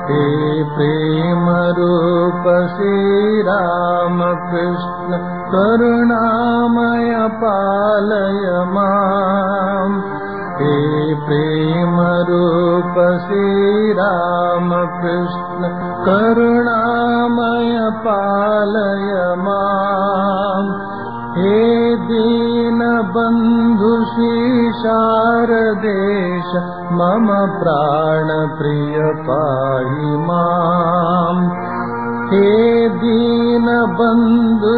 हे प्रेमरूप श्रीरामकृष्ण करुणामय पालय माम् हे प्रेमरूप श्रीरामकृष्ण करुणामय पालय माम् हे दीनबन्धु शारदेश मम प्राणप्रिय पाहि माम् हे दीनबन्धु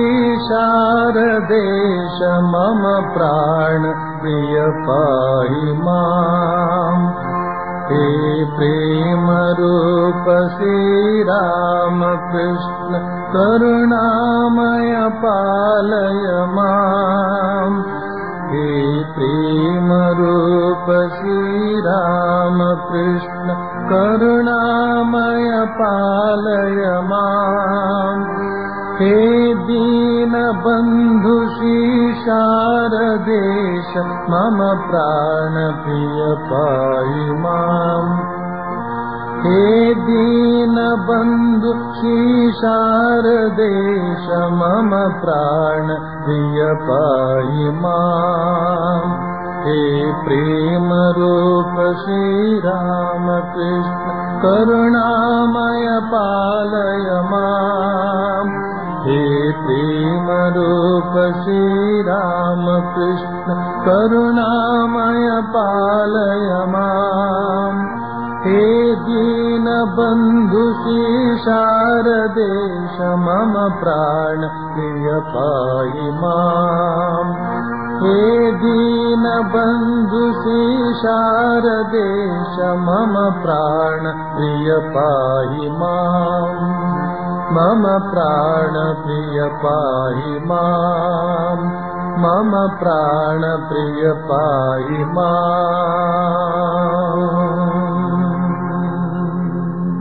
शारदेश मम प्राणप्रिय पाहि माम् हे प्रेमरूप श्रीरामकृष्ण करुणामय पालय माम् हे प्रेमरूप श्रीरामकृष्ण करुणामय पालय माम् हे दीनबन्धु शारदेश मम प्राणप्रिय पाहि माम् हे दीनबन्धु शारदेश मम प्राणप्रिय पाहि माम् हे प्रेमरूप श्रीरामकृष्ण करुणामय पालय माम् हे प्रेमरूप श्रीरामकृष्ण करुणामय पालय माम् हे दीनबन्धु शारदेश मम प्राण प्रिय पाहि माम् हे दीनबन्धु शारदेश मम प्राण प्रिय पाहि माम् मम प्राणप्रिय पाहि माम् मम प्राणप्रिय पाहि माम्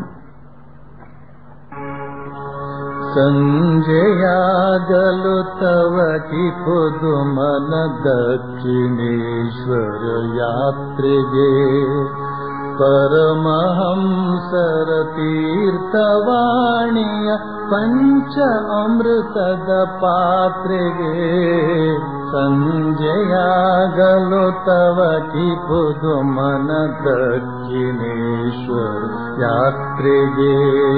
सञ्जयागलु तव कि पुदुमन दक्षिणेश्वर यात्रिगे परमहंसर तीर्थवाणीय पञ्च अमृतद पात्रिगे सञ्जयागलो तव कि पुदुमन दक्षिणेश्वर यात्रिगे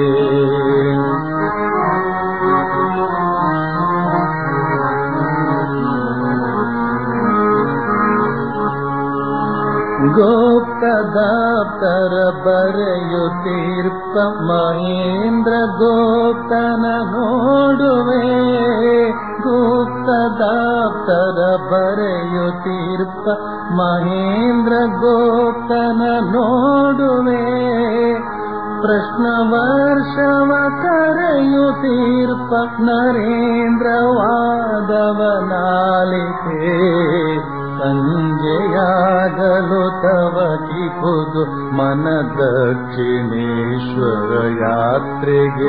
गोप्तदाप्तर बರೆಯುತ್ತೀರ್ಪ ಮಹೇಂದ್ರ ಗೋಪ್ತನ ನೋಡುವೆ ಗುಪ್ತದಾಪ್ತರ ಬರೆಯುತ್ತೀರ್ಪ ಮಹೇಂದ್ರ ಗೋಪ್ತನ ನೋಡುವೆ ಪ್ರಶ್ನ ವರ್ಷವ ಕರೆಯುತ್ತೀರ್ಪ ನರೇಂದ್ರ ವಾದವನಾಲಿಕೆ ಸಂಜೆಯಾಗಲು ತವ ಕಿಪುದು ಮನ ದಕ್ಷಿಣೇಶ್ವರ ಯಾತ್ರೆಗೆ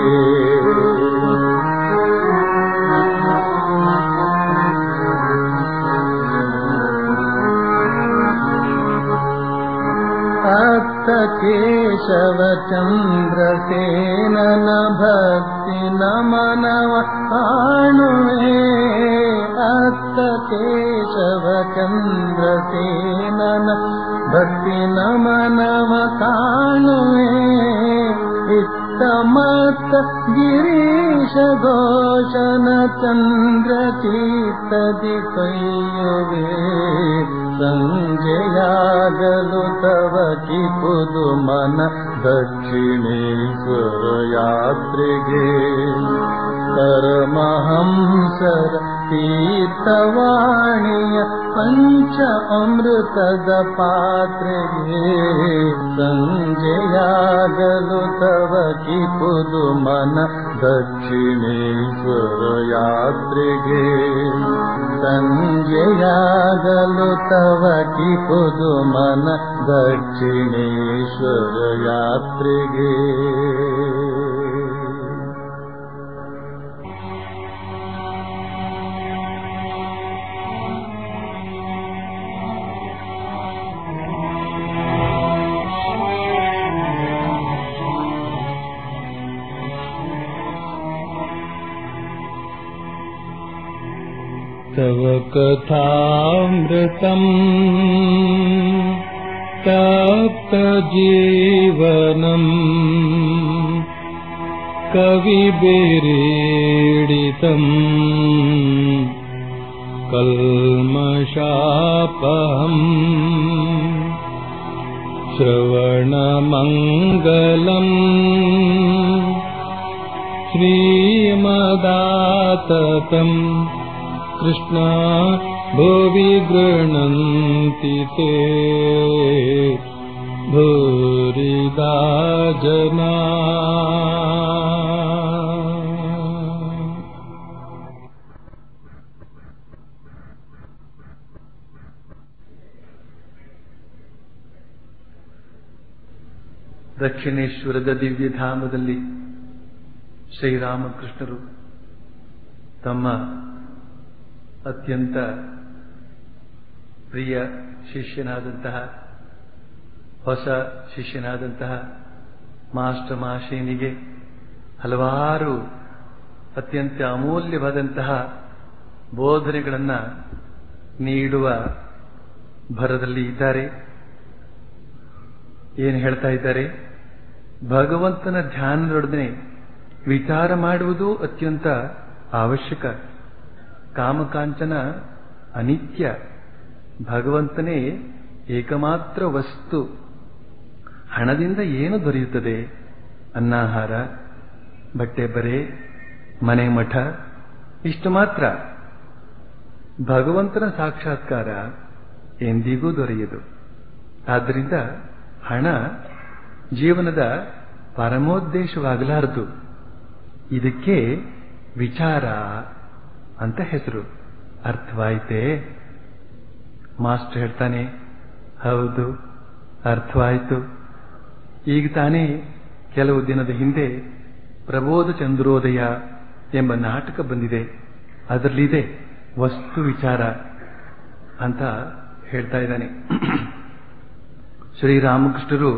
ಅತ್ತ ಕೇಶವ ಚಂದ್ರಸೇನನ ಭಕ್ತಿ ನಮನವ ಕಾಣುವೆ ಅತ್ತ ಕೇಶವ ಚಂದ್ರಸೇನನ ಭಕ್ತಿ ನಮನವ ಕಾಣುವೆ ಇತ್ತ ಮತ್ತ ಗಿರೀಶ ಘೋಷನ ಚಂದ್ರ ಚೀತದಿ ಕೈಯುವೆ ಸಂಜೆಯಾಗಲು ತವ ಕಿಪುದು ಮನ ದಕ್ಷಿಣೇಶ್ವರ ಯಾತ್ರೆಗೆ ಪರಮಹಂಸರ ತೀರ್ಥವಾಣಿಯ ಪಂಚ ಅಮೃತದ ಪಾತ್ರೆಗೆ ಸಂಜೆಯಾಗಲು ತವ ಕಿಪುದು ಮನ ದಕ್ಷಿಣೇಶ್ವರ ಯಾತ್ರೆಗೆ ಸಂಜೆಯಾಗಲು ತವ ಕಿಪುದು ಮನ ದಕ್ಷಿಣೇಶ್ವರ ಯಾತ್ರೆಗೆ तव कथामृतम् तप्तजीवनम् कविभिरीडितम् कल्मषापहम् श्रवणमङ्गलम् श्रीमदाततम् कृष्णा भुवि गृह्णन्ति ते भूरिदा जना ದಕ್ಷಿಣೇಶ್ವರದ ದಿವ್ಯಧಾಮದಲ್ಲಿ ಶ್ರೀರಾಮಕೃಷ್ಣರು ತಮ್ಮ ಅತ್ಯಂತ ಪ್ರಿಯ ಶಿಷ್ಯನಾದಂತಹ ಹೊಸ ಶಿಷ್ಯನಾದಂತಹ ಮಾಸ್ಟರ್ ಮಾಶೇನಿಗೆ ಹಲವಾರು ಅತ್ಯಂತ ಅಮೂಲ್ಯವಾದಂತಹ ಬೋಧನೆಗಳನ್ನು ನೀಡುವ ಭರದಲ್ಲಿ ಇದ್ದಾರೆ ಏನು ಹೇಳ್ತಾ ಇದ್ದಾರೆ ಭಗವಂತನ ಧ್ಯಾನದೊಡನೆ ವಿಚಾರ ಮಾಡುವುದು ಅತ್ಯಂತ ಅವಶ್ಯಕ ಕಾಮಕಾಂಚನ ಅನಿತ್ಯ ಭಗವಂತನೇ ಏಕಮಾತ್ರ ವಸ್ತು ಹಣದಿಂದ ಏನು ದೊರೆಯುತ್ತದೆ ಅನ್ನಾಹಾರ ಬಟ್ಟೆ ಬರೆ ಮನೆ ಮಠ ಇಷ್ಟು ಮಾತ್ರ ಭಗವಂತನ ಸಾಕ್ಷಾತ್ಕಾರ ಎಂದಿಗೂ ದೊರೆಯದು ಆದ್ದರಿಂದ ಹಣ ಜೀವನದ ಪರಮೋದ್ದೇಶವಾಗಲಾರದು ಇದಕ್ಕೆ ವಿಚಾರ ಅಂತ ಹೆಸರು ಅರ್ಥವಾಯಿತೇ ಮಾಸ್ಟರ್ ಹೇಳ್ತಾನೆ ಹೌದು ಅರ್ಥವಾಯಿತು ಈಗ ತಾನೇ ಕೆಲವು ದಿನದ ಹಿಂದೆ ಪ್ರಬೋಧ ಚಂದ್ರೋದಯ ಎಂಬ ನಾಟಕ ಬಂದಿದೆ ಅದರಲ್ಲಿದೆ ವಸ್ತು ವಿಚಾರ ಅಂತ ಹೇಳ್ತಾ ಇದ್ದಾನೆ ಶ್ರೀರಾಮಕೃಷ್ಣರು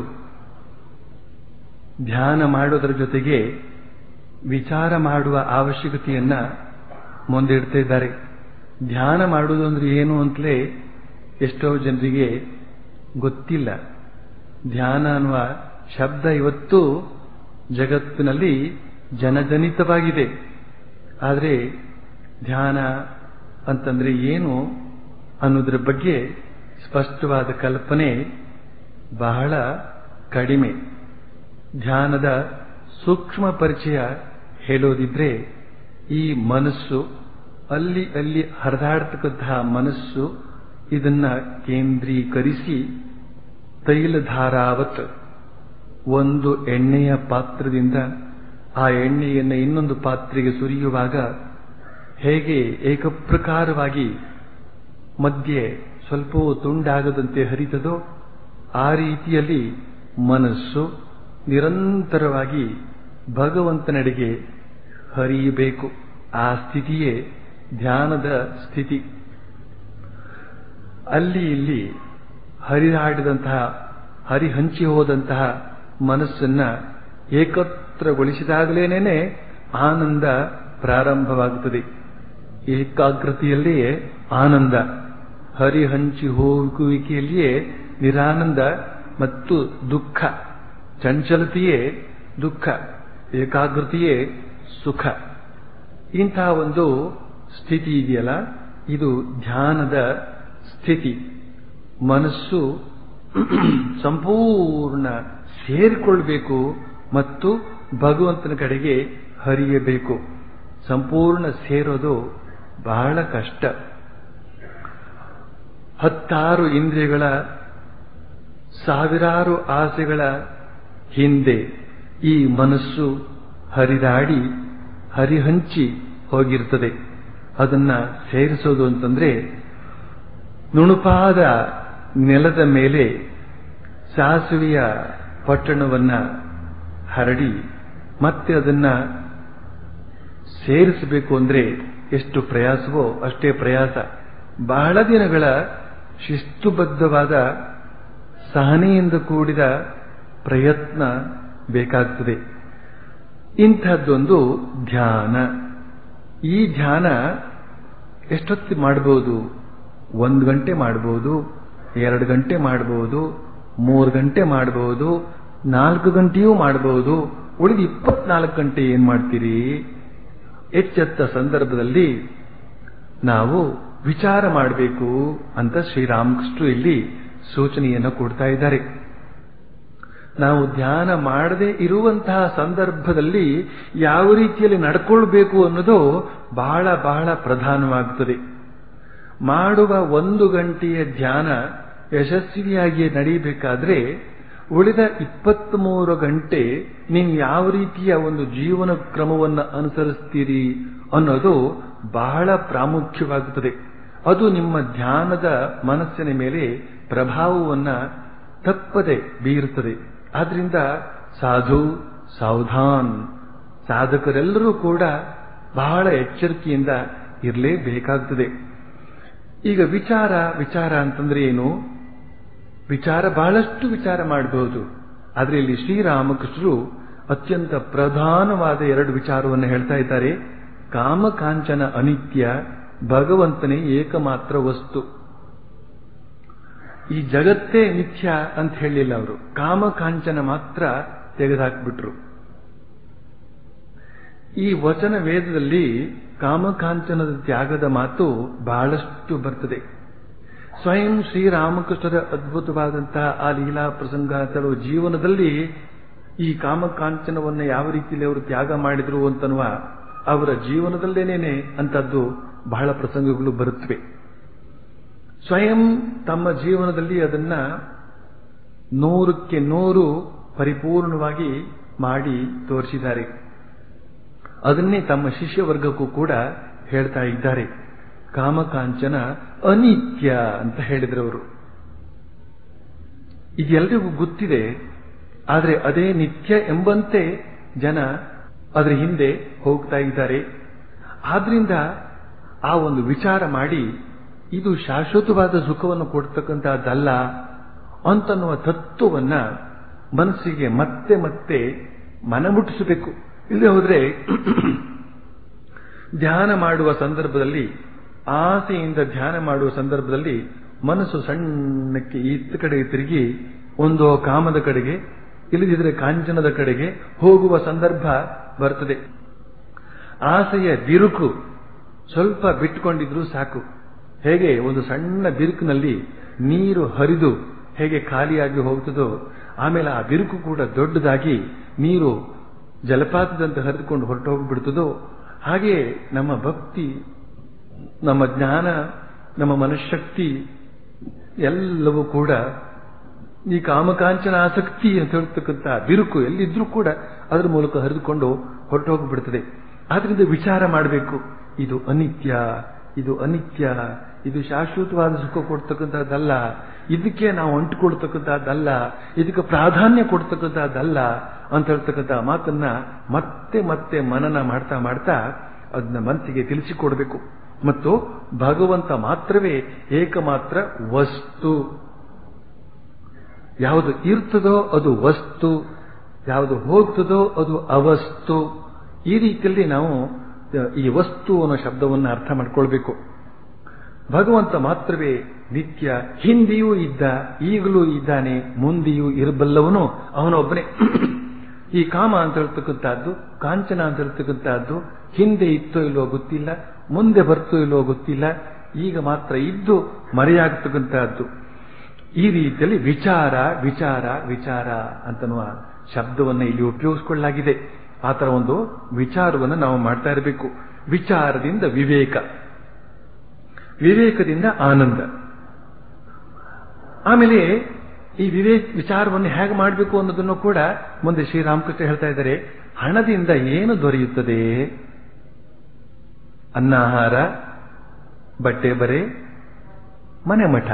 ಧ್ಯಾನ ಮಾಡೋದರ ಜೊತೆಗೆ ವಿಚಾರ ಮಾಡುವ ಅವಶ್ಯಕತೆಯನ್ನ ಮುಂದಿಡ್ತಾ ಇದ್ದಾರೆ ಧ್ಯಾನ ಮಾಡುವುದು ಅಂದ್ರೆ ಏನು ಅಂತಲೇ ಎಷ್ಟೋ ಜನರಿಗೆ ಗೊತ್ತಿಲ್ಲ ಧ್ಯಾನ ಅನ್ನುವ ಶಬ್ದ ಇವತ್ತು ಜಗತ್ತಿನಲ್ಲಿ ಜನಜನಿತವಾಗಿದೆ ಆದರೆ ಧ್ಯಾನ ಅಂತಂದ್ರೆ ಏನು ಅನ್ನೋದ್ರ ಬಗ್ಗೆ ಸ್ಪಷ್ಟವಾದ ಕಲ್ಪನೆ ಬಹಳ ಕಡಿಮೆ ಧ್ಯಾನದ ಸೂಕ್ಷ್ಮ ಪರಿಚಯ ಹೇಳೋದಿದ್ರೆ ಈ ಮನಸ್ಸು ಅಲ್ಲಿ ಅಲ್ಲಿ ಹರಿದಾಡ್ತಕ್ಕಂತಹ ಮನಸ್ಸು ಇದನ್ನ ಕೇಂದ್ರೀಕರಿಸಿ ತೈಲಧಾರಾವತ್ ಒಂದು ಎಣ್ಣೆಯ ಪಾತ್ರದಿಂದ ಆ ಎಣ್ಣೆಯನ್ನು ಇನ್ನೊಂದು ಪಾತ್ರೆಗೆ ಸುರಿಯುವಾಗ ಹೇಗೆ ಏಕಪ್ರಕಾರವಾಗಿ ಮಧ್ಯೆ ಸ್ವಲ್ಪವೂ ತುಂಡಾಗದಂತೆ ಹರಿತದೋ ಆ ರೀತಿಯಲ್ಲಿ ಮನಸ್ಸು ನಿರಂತರವಾಗಿ ಭಗವಂತನೆಡೆಗೆ ಹರಿಯಬೇಕು ಆ ಸ್ಥಿತಿಯೇ ಧ್ಯಾನದ ಸ್ಥಿತಿ ಅಲ್ಲಿ ಇಲ್ಲಿ ಹರಿದಾಡಿದಂತಹ ಹರಿಹಂಚಿ ಹೋದಂತಹ ಮನಸ್ಸನ್ನ ಏಕತ್ರಗೊಳಿಸಿದಾಗಲೇನೆ ಆನಂದ ಪ್ರಾರಂಭವಾಗುತ್ತದೆ ಏಕಾಗ್ರತೆಯಲ್ಲಿಯೇ ಆನಂದ ಹರಿಹಂಚಿ ಹೋಗುವಿಕೆಯಲ್ಲಿಯೇ ನಿರಾನಂದ ಮತ್ತು ದುಃಖ ಚಂಚಲತೆಯೇ ದುಃಖ ಏಕಾಗ್ರತೆಯೇ ಸುಖ ಇಂತಹ ಒಂದು ಸ್ಥಿತಿ ಇದೆಯಲ್ಲ ಇದು ಧ್ಯಾನದ ಸ್ಥಿತಿ ಮನಸ್ಸು ಸಂಪೂರ್ಣ ಸೇರಿಕೊಳ್ಬೇಕು ಮತ್ತು ಭಗವಂತನ ಕಡೆಗೆ ಹರಿಯಬೇಕು ಸಂಪೂರ್ಣ ಸೇರೋದು ಬಹಳ ಕಷ್ಟ ಹತ್ತಾರು ಇಂದ್ರಿಯಗಳ ಸಾವಿರಾರು ಆಸೆಗಳ ಹಿಂದೆ ಈ ಮನಸ್ಸು ಹರಿದಾಡಿ ಹರಿಹಂಚಿ ಹೋಗಿರ್ತದೆ ಅದನ್ನ ಸೇರಿಸೋದು ಅಂತಂದ್ರೆ ನುಣುಪಾದ ನೆಲದ ಮೇಲೆ ಸಾಸುವೆಯ ಪಟ್ಟಣವನ್ನ ಹರಡಿ ಮತ್ತೆ ಅದನ್ನ ಸೇರಿಸಬೇಕು ಅಂದ್ರೆ ಎಷ್ಟು ಪ್ರಯಾಸವೋ ಅಷ್ಟೇ ಪ್ರಯಾಸ ಬಹಳ ದಿನಗಳ ಶಿಸ್ತುಬದ್ಧವಾದ ಸಹನೆಯಿಂದ ಕೂಡಿದ ಪ್ರಯತ್ನ ಬೇಕಾಗ್ತದೆ ಇಂಥದ್ದೊಂದು ಧ್ಯಾನ ಈ ಧ್ಯಾನ ಎಷ್ಟೊತ್ತು ಮಾಡಬಹುದು ಒಂದು ಗಂಟೆ ಮಾಡಬಹುದು ಎರಡು ಗಂಟೆ ಮಾಡಬಹುದು ಮೂರು ಗಂಟೆ ಮಾಡಬಹುದು ನಾಲ್ಕು ಗಂಟೆಯೂ ಮಾಡಬಹುದು ಉಳಿದ ಇಪ್ಪತ್ನಾಲ್ಕು ಗಂಟೆ ಏನ್ ಮಾಡ್ತೀರಿ ಎಚ್ಚೆತ್ತ ಸಂದರ್ಭದಲ್ಲಿ ನಾವು ವಿಚಾರ ಮಾಡಬೇಕು ಅಂತ ಶ್ರೀರಾಮಕೃಷ್ಣರು ಇಲ್ಲಿ ಸೂಚನೆಯನ್ನು ಕೊಡ್ತಾ ಇದ್ದಾರೆ ನಾವು ಧ್ಯಾನ ಮಾಡದೇ ಇರುವಂತಹ ಸಂದರ್ಭದಲ್ಲಿ ಯಾವ ರೀತಿಯಲ್ಲಿ ನಡ್ಕೊಳ್ಬೇಕು ಅನ್ನೋದು ಬಹಳ ಬಹಳ ಪ್ರಧಾನವಾಗುತ್ತದೆ ಮಾಡುವ ಒಂದು ಗಂಟೆಯ ಧ್ಯಾನ ಯಶಸ್ವಿಯಾಗಿ ನಡೀಬೇಕಾದ್ರೆ ಉಳಿದ ಇಪ್ಪತ್ಮೂರು ಗಂಟೆ ನೀವು ಯಾವ ರೀತಿಯ ಒಂದು ಜೀವನ ಕ್ರಮವನ್ನು ಅನುಸರಿಸ್ತೀರಿ ಅನ್ನೋದು ಬಹಳ ಪ್ರಾಮುಖ್ಯವಾಗುತ್ತದೆ ಅದು ನಿಮ್ಮ ಧ್ಯಾನದ ಮನಸ್ಸಿನ ಮೇಲೆ ಪ್ರಭಾವವನ್ನ ತಪ್ಪದೆ ಬೀರುತ್ತದೆ ಆದ್ರಿಂದ ಸಾಧು ಸಾವಧಾನ್ ಸಾಧಕರೆಲ್ಲರೂ ಕೂಡ ಬಹಳ ಎಚ್ಚರಿಕೆಯಿಂದ ಇರಲೇಬೇಕಾಗ್ತದೆ ಈಗ ವಿಚಾರ ವಿಚಾರ ಅಂತಂದ್ರೆ ಏನು ವಿಚಾರ ಬಹಳಷ್ಟು ವಿಚಾರ ಮಾಡಬಹುದು ಆದ್ರೆ ಇಲ್ಲಿ ಶ್ರೀರಾಮಕೃಷ್ಣರು ಅತ್ಯಂತ ಪ್ರಧಾನವಾದ ಎರಡು ವಿಚಾರವನ್ನು ಹೇಳ್ತಾ ಇದ್ದಾರೆ ಕಾಮಕಾಂಚನ ಅನಿತ್ಯ ಭಗವಂತನೇ ಏಕಮಾತ್ರ ವಸ್ತು ಈ ಜಗತ್ತೇ ನಿತ್ಯ ಅಂತ ಹೇಳಿಲ್ಲ ಅವರು ಕಾಮಕಾಂಚನ ಮಾತ್ರ ತೆಗೆದುಹಾಕ್ಬಿಟ್ರು ಈ ವಚನ ವೇದದಲ್ಲಿ ಕಾಮಕಾಂಚನದ ತ್ಯಾಗದ ಮಾತು ಬಹಳಷ್ಟು ಬರ್ತದೆ ಸ್ವಯಂ ಶ್ರೀರಾಮಕೃಷ್ಣರ ಅದ್ಭುತವಾದಂತಹ ಆ ಲೀಲಾ ಪ್ರಸಂಗ ತರುವ ಜೀವನದಲ್ಲಿ ಈ ಕಾಮಕಾಂಚನವನ್ನು ಯಾವ ರೀತಿಯಲ್ಲಿ ಅವರು ತ್ಯಾಗ ಮಾಡಿದ್ರು ಅಂತನ್ನುವ ಅವರ ಜೀವನದಲ್ಲೇನೇನೆ ಅಂತದ್ದು ಬಹಳ ಪ್ರಸಂಗಗಳು ಬರುತ್ತವೆ ಸ್ವಯಂ ತಮ್ಮ ಜೀವನದಲ್ಲಿ ಅದನ್ನ ನೂರಕ್ಕೆ ನೂರು ಪರಿಪೂರ್ಣವಾಗಿ ಮಾಡಿ ತೋರಿಸಿದ್ದಾರೆ ಅದನ್ನೇ ತಮ್ಮ ಶಿಷ್ಯ ವರ್ಗಕ್ಕೂ ಕೂಡ ಹೇಳ್ತಾ ಇದ್ದಾರೆ ಕಾಮಕಾಂಚನ ಅನಿತ್ಯ ಅಂತ ಹೇಳಿದ್ರು ಅವರು ಇದೆಲ್ಲರಿಗೂ ಗೊತ್ತಿದೆ ಆದರೆ ಅದೇ ನಿತ್ಯ ಎಂಬಂತೆ ಜನ ಅದರ ಹಿಂದೆ ಹೋಗ್ತಾ ಇದ್ದಾರೆ ಆದ್ರಿಂದ ಆ ಒಂದು ವಿಚಾರ ಮಾಡಿ ಇದು ಶಾಶ್ವತವಾದ ಸುಖವನ್ನು ಕೊಡ್ತಕ್ಕಂತಹದ್ದಲ್ಲ ಅಂತನ್ನುವ ತತ್ವವನ್ನ ಮನಸ್ಸಿಗೆ ಮತ್ತೆ ಮತ್ತೆ ಮನಮುಟ್ಟಿಸಬೇಕು ಇಲ್ಲದೆ ಹೋದ್ರೆ ಧ್ಯಾನ ಮಾಡುವ ಸಂದರ್ಭದಲ್ಲಿ ಆಸೆಯಿಂದ ಧ್ಯಾನ ಮಾಡುವ ಸಂದರ್ಭದಲ್ಲಿ ಮನಸ್ಸು ಸಣ್ಣಕ್ಕೆ ಇತ್ತ ಕಡೆಗೆ ತಿರುಗಿ ಒಂದು ಕಾಮದ ಕಡೆಗೆ ಇಲ್ಲದಿದ್ರೆ ಕಾಂಚನದ ಕಡೆಗೆ ಹೋಗುವ ಸಂದರ್ಭ ಬರ್ತದೆ ಆಸೆಯ ಬಿರುಕು ಸ್ವಲ್ಪ ಬಿಟ್ಟುಕೊಂಡಿದ್ರೂ ಸಾಕು ಹೇಗೆ ಒಂದು ಸಣ್ಣ ಬಿರುಕಿನಲ್ಲಿ ನೀರು ಹರಿದು ಹೇಗೆ ಖಾಲಿಯಾಗಿ ಹೋಗ್ತದೋ ಆಮೇಲೆ ಆ ಬಿರುಕು ಕೂಡ ದೊಡ್ಡದಾಗಿ ನೀರು ಜಲಪಾತದಂತೆ ಹರಿದುಕೊಂಡು ಹೊರಟು ಹೋಗ್ಬಿಡ್ತದೋ ಹಾಗೆಯೇ ನಮ್ಮ ಭಕ್ತಿ ನಮ್ಮ ಜ್ಞಾನ ನಮ್ಮ ಮನಃಶಕ್ತಿ ಎಲ್ಲವೂ ಕೂಡ ಈ ಕಾಮಕಾಂಚನ ಆಸಕ್ತಿ ಅಂತ ಹೇಳ್ತಕ್ಕಂಥ ಬಿರುಕು ಎಲ್ಲಿದ್ರೂ ಕೂಡ ಅದರ ಮೂಲಕ ಹರಿದುಕೊಂಡು ಹೊರಟು ಹೋಗ್ಬಿಡ್ತದೆ ಆದ್ರಿಂದ ವಿಚಾರ ಮಾಡಬೇಕು ಇದು ಅನಿತ್ಯ ಇದು ಅನಿತ್ಯ ಇದು ಶಾಶ್ವತವಾದ ಸುಖ ಕೊಡ್ತಕ್ಕಂಥದ್ದಲ್ಲ ಇದಕ್ಕೆ ನಾವು ಅಂಟುಕೊಡ್ತಕ್ಕಂಥದ್ದಲ್ಲ ಇದಕ್ಕೆ ಪ್ರಾಧಾನ್ಯ ಕೊಡ್ತಕ್ಕಂಥದ್ದಲ್ಲ ಅಂತ ಹೇಳ್ತಕ್ಕಂಥ ಮಾತನ್ನ ಮತ್ತೆ ಮತ್ತೆ ಮನನ ಮಾಡ್ತಾ ಮಾಡ್ತಾ ಅದನ್ನ ಮನಸ್ಸಿಗೆ ತಿಳಿಸಿಕೊಡ್ಬೇಕು ಮತ್ತು ಭಗವಂತ ಮಾತ್ರವೇ ಏಕಮಾತ್ರ ವಸ್ತು ಯಾವುದು ಇರ್ತದೋ ಅದು ವಸ್ತು ಯಾವುದು ಹೋಗ್ತದೋ ಅದು ಅವಸ್ತು ಈ ರೀತಿಯಲ್ಲಿ ನಾವು ಈ ವಸ್ತು ಅನ್ನೋ ಶಬ್ದವನ್ನು ಅರ್ಥ ಮಾಡ್ಕೊಳ್ಬೇಕು ಭಗವಂತ ಮಾತ್ರವೇ ನಿತ್ಯ ಹಿಂದೆಯೂ ಇದ್ದ ಈಗಲೂ ಇದ್ದಾನೆ ಮುಂದೆಯೂ ಇರಬಲ್ಲವನು ಅವನೊಬ್ಬನೇ ಈ ಕಾಮ ಅಂತ ಹೇಳ್ತಕ್ಕಂಥದ್ದು ಕಾಂಚನ ಅಂತ ಹೇಳ್ತಕ್ಕಂಥದ್ದು ಹಿಂದೆ ಇತ್ತೋ ಇಲ್ಲೋ ಗೊತ್ತಿಲ್ಲ ಮುಂದೆ ಬರ್ತೋ ಇಲ್ಲೋ ಗೊತ್ತಿಲ್ಲ ಈಗ ಮಾತ್ರ ಇದ್ದು ಮರೆಯಾಗತಕ್ಕಂತಹದ್ದು ಈ ರೀತಿಯಲ್ಲಿ ವಿಚಾರ ವಿಚಾರ ವಿಚಾರ ಅಂತನ್ನುವ ಶಬ್ದವನ್ನು ಇಲ್ಲಿ ಉಪಯೋಗಿಸಿಕೊಳ್ಳಲಾಗಿದೆ ಆ ತರ ಒಂದು ವಿಚಾರವನ್ನು ನಾವು ಮಾಡ್ತಾ ಇರಬೇಕು ವಿಚಾರದಿಂದ ವಿವೇಕ ವಿವೇಕದಿಂದ ಆನಂದ ಆಮೇಲೆ ಈ ವಿವೇಕ ವಿಚಾರವನ್ನು ಹೇಗೆ ಮಾಡಬೇಕು ಅನ್ನೋದನ್ನು ಕೂಡ ಮುಂದೆ ಶ್ರೀರಾಮಕೃಷ್ಣ ಹೇಳ್ತಾ ಇದ್ದಾರೆ ಹಣದಿಂದ ಏನು ದೊರೆಯುತ್ತದೆ ಅನ್ನಾಹಾರ ಬಟ್ಟೆ ಬರೆ ಮನೆ ಮಠ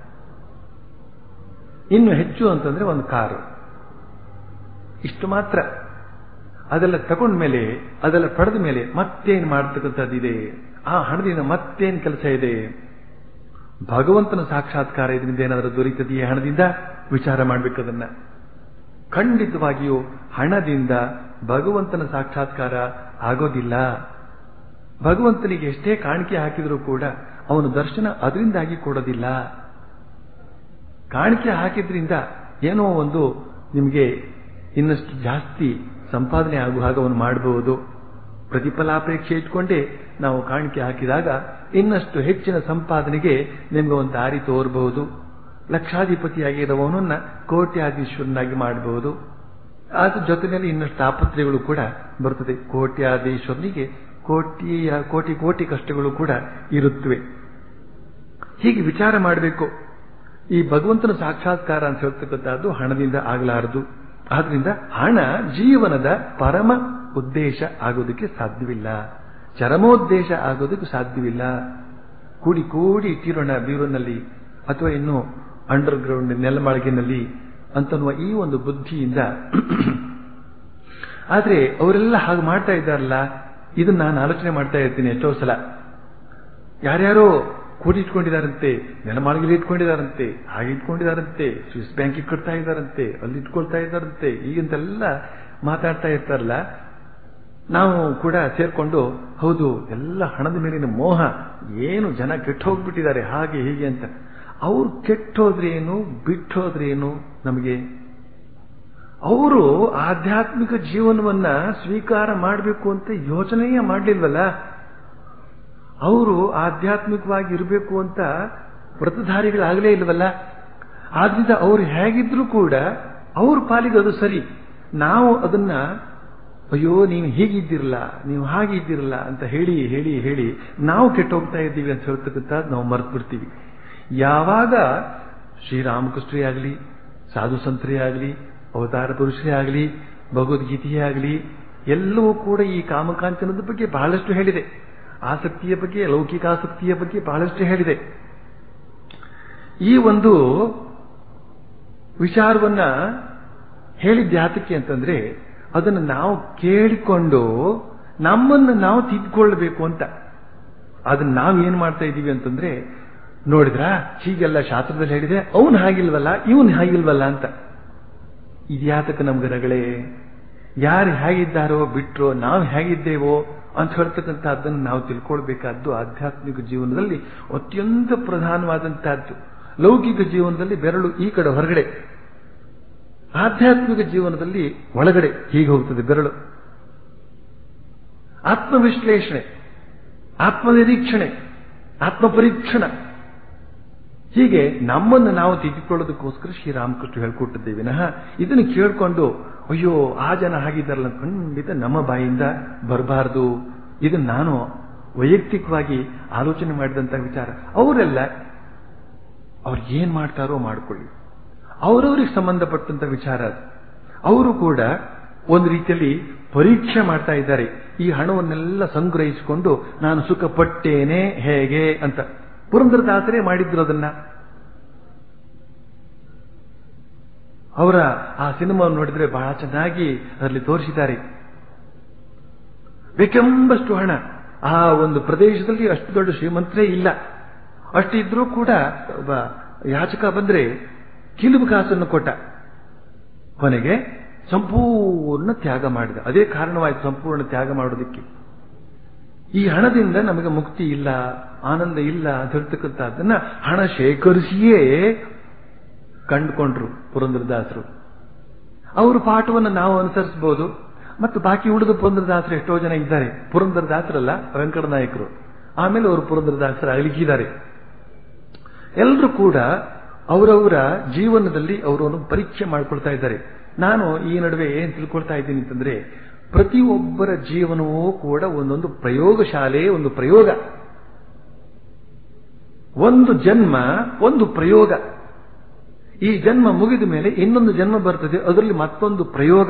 ಇನ್ನು ಹೆಚ್ಚು ಅಂತಂದ್ರೆ ಒಂದು ಕಾರು ಇಷ್ಟು ಮಾತ್ರ ಅದೆಲ್ಲ ತಗೊಂಡ್ಮೇಲೆ ಅದೆಲ್ಲ ಪಡೆದ ಮೇಲೆ ಮತ್ತೇನು ಮಾಡ್ತಕ್ಕಂಥದ್ದಿದೆ ಆ ಹಣದಿಂದ ಮತ್ತೇನು ಕೆಲಸ ಇದೆ ಭಗವಂತನ ಸಾಕ್ಷಾತ್ಕಾರ ಇದರಿಂದ ಏನಾದರೂ ದೊರೀತದೆಯೇ ಹಣದಿಂದ ವಿಚಾರ ಮಾಡ್ಬೇಕದನ್ನ ಖಂಡಿತವಾಗಿಯೂ ಹಣದಿಂದ ಭಗವಂತನ ಸಾಕ್ಷಾತ್ಕಾರ ಆಗೋದಿಲ್ಲ ಭಗವಂತನಿಗೆ ಎಷ್ಟೇ ಕಾಣಿಕೆ ಹಾಕಿದರೂ ಕೂಡ ಅವನು ದರ್ಶನ ಅದರಿಂದಾಗಿ ಕೊಡೋದಿಲ್ಲ ಕಾಣಿಕೆ ಹಾಕಿದ್ರಿಂದ ಏನೋ ಒಂದು ನಿಮಗೆ ಇನ್ನಷ್ಟು ಜಾಸ್ತಿ ಸಂಪಾದನೆ ಆಗುವ ಹಾಗೆ ಅವನು ಮಾಡಬಹುದು ಪ್ರತಿಫಲಾಪೇಕ್ಷೆ ಇಟ್ಕೊಂಡೇ ನಾವು ಕಾಣಿಕೆ ಹಾಕಿದಾಗ ಇನ್ನಷ್ಟು ಹೆಚ್ಚಿನ ಸಂಪಾದನೆಗೆ ನಿಮ್ಗೆ ಒಂದು ದಾರಿ ತೋರಬಹುದು ಲಕ್ಷಾಧಿಪತಿಯಾಗಿರುವವನನ್ನ ಕೋಟ್ಯಾಧೀಶ್ವರನಾಗಿ ಮಾಡಬಹುದು ಅದ್ರ ಜೊತೆಯಲ್ಲಿ ಇನ್ನಷ್ಟು ತಾಪತ್ರೆಗಳು ಕೂಡ ಬರ್ತದೆ ಕೋಟ್ಯಾಧೀಶ್ವರನಿಗೆ ಕೋಟಿಯ ಕೋಟಿ ಕೋಟಿ ಕಷ್ಟಗಳು ಕೂಡ ಇರುತ್ತವೆ ಹೀಗೆ ವಿಚಾರ ಮಾಡಬೇಕು ಈ ಭಗವಂತನ ಸಾಕ್ಷಾತ್ಕಾರ ಅಂತ ಹೇಳ್ತಕ್ಕಂಥದ್ದು ಹಣದಿಂದ ಆಗಲಾರದು ಆದ್ರಿಂದ ಹಣ ಜೀವನದ ಪರಮ ಉದ್ದೇಶ ಆಗೋದಕ್ಕೆ ಸಾಧ್ಯವಿಲ್ಲ ಚರಮೋದ್ದೇಶ ಆಗೋದಕ್ಕೆ ಸಾಧ್ಯವಿಲ್ಲ ಕೂಡಿ ಕೂಡಿ ಇಟ್ಟಿರೋಣ ಬೀರುನಲ್ಲಿ ಅಥವಾ ಇನ್ನು ಅಂಡರ್ ಗ್ರೌಂಡ್ ನೆಲಮಾಳಿಗೆನಲ್ಲಿ ಅಂತನ್ನುವ ಈ ಒಂದು ಬುದ್ಧಿಯಿಂದ ಆದ್ರೆ ಅವರೆಲ್ಲ ಹಾಗೆ ಮಾಡ್ತಾ ಇದ್ದಾರಲ್ಲ ಇದನ್ನ ನಾನು ಆಲೋಚನೆ ಮಾಡ್ತಾ ಇರ್ತೀನಿ ಎಷ್ಟೋ ಸಲ ಯಾರ್ಯಾರೋ ಕೂಡಿಟ್ಕೊಂಡಿದಾರಂತೆ ನೆಲಮಾಳಿಗೆಲಿ ಇಟ್ಕೊಂಡಿದಾರಂತೆ ಹಾಗೆ ಇಟ್ಕೊಂಡಿದಾರಂತೆ ಸ್ವಿಸ್ ಬ್ಯಾಂಕಿಗೆ ಕಟ್ತಾ ಇದ್ದಾರಂತೆ ಅಲ್ಲಿ ಇಟ್ಕೊಳ್ತಾ ಇದ್ದಾರಂತೆ ಈಗಿಂತೆಲ್ಲ ಮಾತಾಡ್ತಾ ಇರ್ತಾರಲ್ಲ ನಾವು ಕೂಡ ಸೇರ್ಕೊಂಡು ಹೌದು ಎಲ್ಲ ಹಣದ ಮೇಲಿನ ಮೋಹ ಏನು ಜನ ಕೆಟ್ಟು ಹೋಗ್ಬಿಟ್ಟಿದ್ದಾರೆ ಹಾಗೆ ಹೀಗೆ ಅಂತ ಅವ್ರು ಕೆಟ್ಟೋದ್ರೇನು ಬಿಟ್ಟೋದ್ರೇನು ನಮಗೆ ಅವರು ಆಧ್ಯಾತ್ಮಿಕ ಜೀವನವನ್ನ ಸ್ವೀಕಾರ ಮಾಡಬೇಕು ಅಂತ ಯೋಚನೆಯೇ ಮಾಡಲಿಲ್ವಲ್ಲ ಅವರು ಆಧ್ಯಾತ್ಮಿಕವಾಗಿ ಇರಬೇಕು ಅಂತ ವ್ರತಧಾರಿಗಳಾಗಲೇ ಇಲ್ವಲ್ಲ ಆದ್ರಿಂದ ಅವ್ರು ಹೇಗಿದ್ರು ಕೂಡ ಅವ್ರ ಪಾಲಿಗೆ ಅದು ಸರಿ ನಾವು ಅದನ್ನ ಅಯ್ಯೋ ನೀವು ಹೀಗಿದ್ದಿರಲ್ಲ ನೀವು ಹಾಗಿದ್ದಿರಲ್ಲ ಅಂತ ಹೇಳಿ ಹೇಳಿ ಹೇಳಿ ನಾವು ಕೆಟ್ಟೋಗ್ತಾ ಇದ್ದೀವಿ ಅಂತ ಹೇಳ್ತಕ್ಕಂಥ ನಾವು ಮರ್ತು ಬಿಡ್ತೀವಿ ಯಾವಾಗ ಶ್ರೀರಾಮಕೃಷ್ಣರೇ ಆಗಲಿ ಸಾಧು ಸಂತರೇ ಆಗಲಿ ಅವತಾರ ಪುರುಷರೇ ಆಗಲಿ ಭಗವದ್ಗೀತೆಯೇ ಆಗಲಿ ಎಲ್ಲವೂ ಕೂಡ ಈ ಕಾಮಕಾಂಚನದ ಬಗ್ಗೆ ಬಹಳಷ್ಟು ಹೇಳಿದೆ ಆಸಕ್ತಿಯ ಬಗ್ಗೆ ಲೌಕಿಕ ಆಸಕ್ತಿಯ ಬಗ್ಗೆ ಬಹಳಷ್ಟು ಹೇಳಿದೆ ಈ ಒಂದು ವಿಚಾರವನ್ನ ಹೇಳಿದ್ದ ಯಾತಕ್ಕೆ ಅಂತಂದ್ರೆ ಅದನ್ನು ನಾವು ಕೇಳಿಕೊಂಡು ನಮ್ಮನ್ನು ನಾವು ತಿದ್ದುಕೊಳ್ಬೇಕು ಅಂತ ಅದನ್ನ ನಾವು ಏನ್ ಮಾಡ್ತಾ ಇದ್ದೀವಿ ಅಂತಂದ್ರೆ ನೋಡಿದ್ರ ಹೀಗೆಲ್ಲ ಶಾಸ್ತ್ರದಲ್ಲಿ ಹೇಳಿದೆ ಅವನು ಹಾಗಿಲ್ವಲ್ಲ ಇವನ್ ಹಾಗಿಲ್ವಲ್ಲ ಅಂತ ಇದ್ಯಾತಕ್ಕೆ ನಮ್ಗೆ ರಗಳೇ ಯಾರು ಹೇಗಿದ್ದಾರೋ ಬಿಟ್ರೋ ನಾವು ಹೇಗಿದ್ದೇವೋ ಅಂತ ಹೇಳ್ತಕ್ಕಂಥ ಅದನ್ನು ನಾವು ತಿಳ್ಕೊಳ್ಬೇಕಾದ್ದು ಆಧ್ಯಾತ್ಮಿಕ ಜೀವನದಲ್ಲಿ ಅತ್ಯಂತ ಪ್ರಧಾನವಾದಂತಹದ್ದು ಲೌಕಿಕ ಜೀವನದಲ್ಲಿ ಬೆರಳು ಈ ಕಡೆ ಹೊರಗಡೆ ಆಧ್ಯಾತ್ಮಿಕ ಜೀವನದಲ್ಲಿ ಒಳಗಡೆ ಹೀಗೆ ಹೋಗ್ತದೆ ಬೆರಳು ಆತ್ಮವಿಶ್ಲೇಷಣೆ ಆತ್ಮನಿರೀಕ್ಷಣೆ ಆತ್ಮಪರೀಕ್ಷಣ ಹೀಗೆ ನಮ್ಮನ್ನು ನಾವು ತಿದ್ದಿಕೊಳ್ಳೋದಕ್ಕೋಸ್ಕರ ಶ್ರೀರಾಮಕೃಷ್ಣ ಹೇಳ್ಕೊಟ್ಟಿದ್ದೇವೆ ವಿನಃ ಇದನ್ನು ಕೇಳಿಕೊಂಡು ಅಯ್ಯೋ ಆ ಜನ ಹಾಗಿದ್ದಾರಲ್ಲ ಖಂಡಿತ ನಮ್ಮ ಬಾಯಿಂದ ಬರಬಾರದು ಇದನ್ನು ನಾನು ವೈಯಕ್ತಿಕವಾಗಿ ಆಲೋಚನೆ ಮಾಡಿದಂತ ವಿಚಾರ ಅವರೆಲ್ಲ ಅವ್ರು ಏನ್ ಮಾಡ್ತಾರೋ ಮಾಡ್ಕೊಳ್ಳಿ ಅವರವ್ರಿಗೆ ಸಂಬಂಧಪಟ್ಟಂತ ವಿಚಾರ ಅದು ಅವರು ಕೂಡ ಒಂದು ರೀತಿಯಲ್ಲಿ ಪರೀಕ್ಷೆ ಮಾಡ್ತಾ ಇದ್ದಾರೆ ಈ ಹಣವನ್ನೆಲ್ಲ ಸಂಗ್ರಹಿಸಿಕೊಂಡು ನಾನು ಸುಖ ಪಟ್ಟೇನೆ ಹೇಗೆ ಅಂತ ಪುರಂದರದಾಸರೇ ಮಾಡಿದ್ರು ಅದನ್ನ ಅವರ ಆ ಸಿನಿಮಾ ನೋಡಿದ್ರೆ ಬಹಳ ಚೆನ್ನಾಗಿ ಅದರಲ್ಲಿ ತೋರಿಸಿದ್ದಾರೆ ಬೇಕೆಂಬಷ್ಟು ಹಣ ಆ ಒಂದು ಪ್ರದೇಶದಲ್ಲಿ ಅಷ್ಟು ದೊಡ್ಡ ಶ್ರೀಮಂತರೇ ಇಲ್ಲ ಅಷ್ಟಿದ್ರೂ ಕೂಡ ಒಬ್ಬ ಯಾಚಕ ಬಂದ್ರೆ ಕಿಲುಬು ಕಾಸನ್ನು ಕೊಟ್ಟ ಕೊನೆಗೆ ಸಂಪೂರ್ಣ ತ್ಯಾಗ ಮಾಡಿದ ಅದೇ ಕಾರಣವಾಯಿತು ಸಂಪೂರ್ಣ ತ್ಯಾಗ ಮಾಡೋದಕ್ಕೆ ಈ ಹಣದಿಂದ ನಮಗೆ ಮುಕ್ತಿ ಇಲ್ಲ ಆನಂದ ಇಲ್ಲ ಅಂತ ಹೇಳ್ತಕ್ಕಂಥದ್ದನ್ನ ಹಣ ಶೇಖರಿಸಿಯೇ ಕಂಡುಕೊಂಡ್ರು ಪುರಂದರದಾಸರು ಅವರು ಪಾಠವನ್ನು ನಾವು ಅನುಸರಿಸಬಹುದು ಮತ್ತು ಬಾಕಿ ಉಳಿದ ಪುರಂದರದಾಸರು ಎಷ್ಟೋ ಜನ ಇದ್ದಾರೆ ಪುರಂದರದಾಸರಲ್ಲ ವೆಂಕಟನಾಯಕರು ಆಮೇಲೆ ಅವರು ಪುರಂದರದಾಸರ ಅಳಿಗಿದ್ದಾರೆ ಎಲ್ಲರೂ ಕೂಡ ಅವರವರ ಜೀವನದಲ್ಲಿ ಅವರನ್ನು ಪರೀಕ್ಷೆ ಮಾಡ್ಕೊಳ್ತಾ ಇದ್ದಾರೆ ನಾನು ಈ ನಡುವೆ ಏನ್ ತಿಳ್ಕೊಳ್ತಾ ಇದ್ದೀನಿ ಅಂತಂದ್ರೆ ಪ್ರತಿಯೊಬ್ಬರ ಜೀವನವೂ ಕೂಡ ಒಂದೊಂದು ಪ್ರಯೋಗಶಾಲೆ ಒಂದು ಪ್ರಯೋಗ ಒಂದು ಜನ್ಮ ಒಂದು ಪ್ರಯೋಗ ಈ ಜನ್ಮ ಮುಗಿದ ಮೇಲೆ ಇನ್ನೊಂದು ಜನ್ಮ ಬರ್ತದೆ ಅದರಲ್ಲಿ ಮತ್ತೊಂದು ಪ್ರಯೋಗ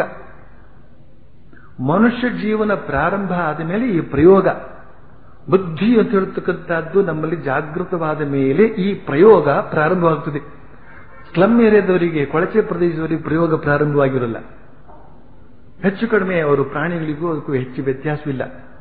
ಮನುಷ್ಯ ಜೀವನ ಪ್ರಾರಂಭ ಆದ ಮೇಲೆ ಈ ಪ್ರಯೋಗ ಬುದ್ಧಿ ಅಂತ ಹೇಳ್ತಕ್ಕಂಥದ್ದು ನಮ್ಮಲ್ಲಿ ಜಾಗೃತವಾದ ಮೇಲೆ ಈ ಪ್ರಯೋಗ ಪ್ರಾರಂಭವಾಗ್ತದೆ ಸ್ಲಮ್ ಏರಿಯಾದವರಿಗೆ ಕೊಳಚೆ ಪ್ರದೇಶದವರಿಗೆ ಪ್ರಯೋಗ ಪ್ರಾರಂಭವಾಗಿರಲ್ಲ ಹೆಚ್ಚು ಕಡಿಮೆ ಅವರು ಪ್ರಾಣಿಗಳಿಗೂ ಅದಕ್ಕೂ ಹೆಚ್ಚು ವ್ಯತ್ಯಾಸವಿಲ್ಲ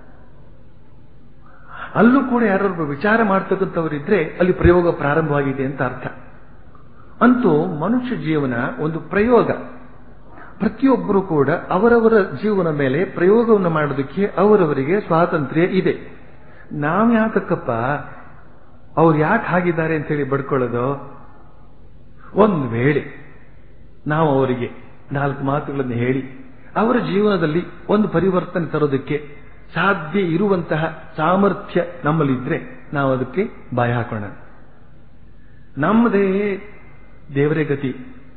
ಅಲ್ಲೂ ಕೂಡ ಯಾರು ವಿಚಾರ ಮಾಡ್ತಕ್ಕಂಥವರಿದ್ರೆ ಅಲ್ಲಿ ಪ್ರಯೋಗ ಪ್ರಾರಂಭವಾಗಿದೆ ಅಂತ ಅರ್ಥ ಅಂತೂ ಮನುಷ್ಯ ಜೀವನ ಒಂದು ಪ್ರಯೋಗ ಪ್ರತಿಯೊಬ್ಬರು ಕೂಡ ಅವರವರ ಜೀವನ ಮೇಲೆ ಪ್ರಯೋಗವನ್ನು ಮಾಡೋದಕ್ಕೆ ಅವರವರಿಗೆ ಸ್ವಾತಂತ್ರ್ಯ ಇದೆ ನಾವ್ ಯಾತಕ್ಕಪ್ಪ ಅವ್ರು ಯಾಕೆ ಹಾಗಿದ್ದಾರೆ ಅಂತೇಳಿ ಬಡ್ಕೊಳ್ಳೋದು ಒಂದು ವೇಳೆ ನಾವು ಅವರಿಗೆ ನಾಲ್ಕು ಮಾತುಗಳನ್ನು ಹೇಳಿ ಅವರ ಜೀವನದಲ್ಲಿ ಒಂದು ಪರಿವರ್ತನೆ ತರೋದಕ್ಕೆ ಸಾಧ್ಯ ಇರುವಂತಹ ಸಾಮರ್ಥ್ಯ ನಮ್ಮಲ್ಲಿದ್ರೆ ನಾವು ಅದಕ್ಕೆ ಬಾಯ ಹಾಕೋಣ ನಮ್ಮದೇ ದೇವರೇ ಗತಿ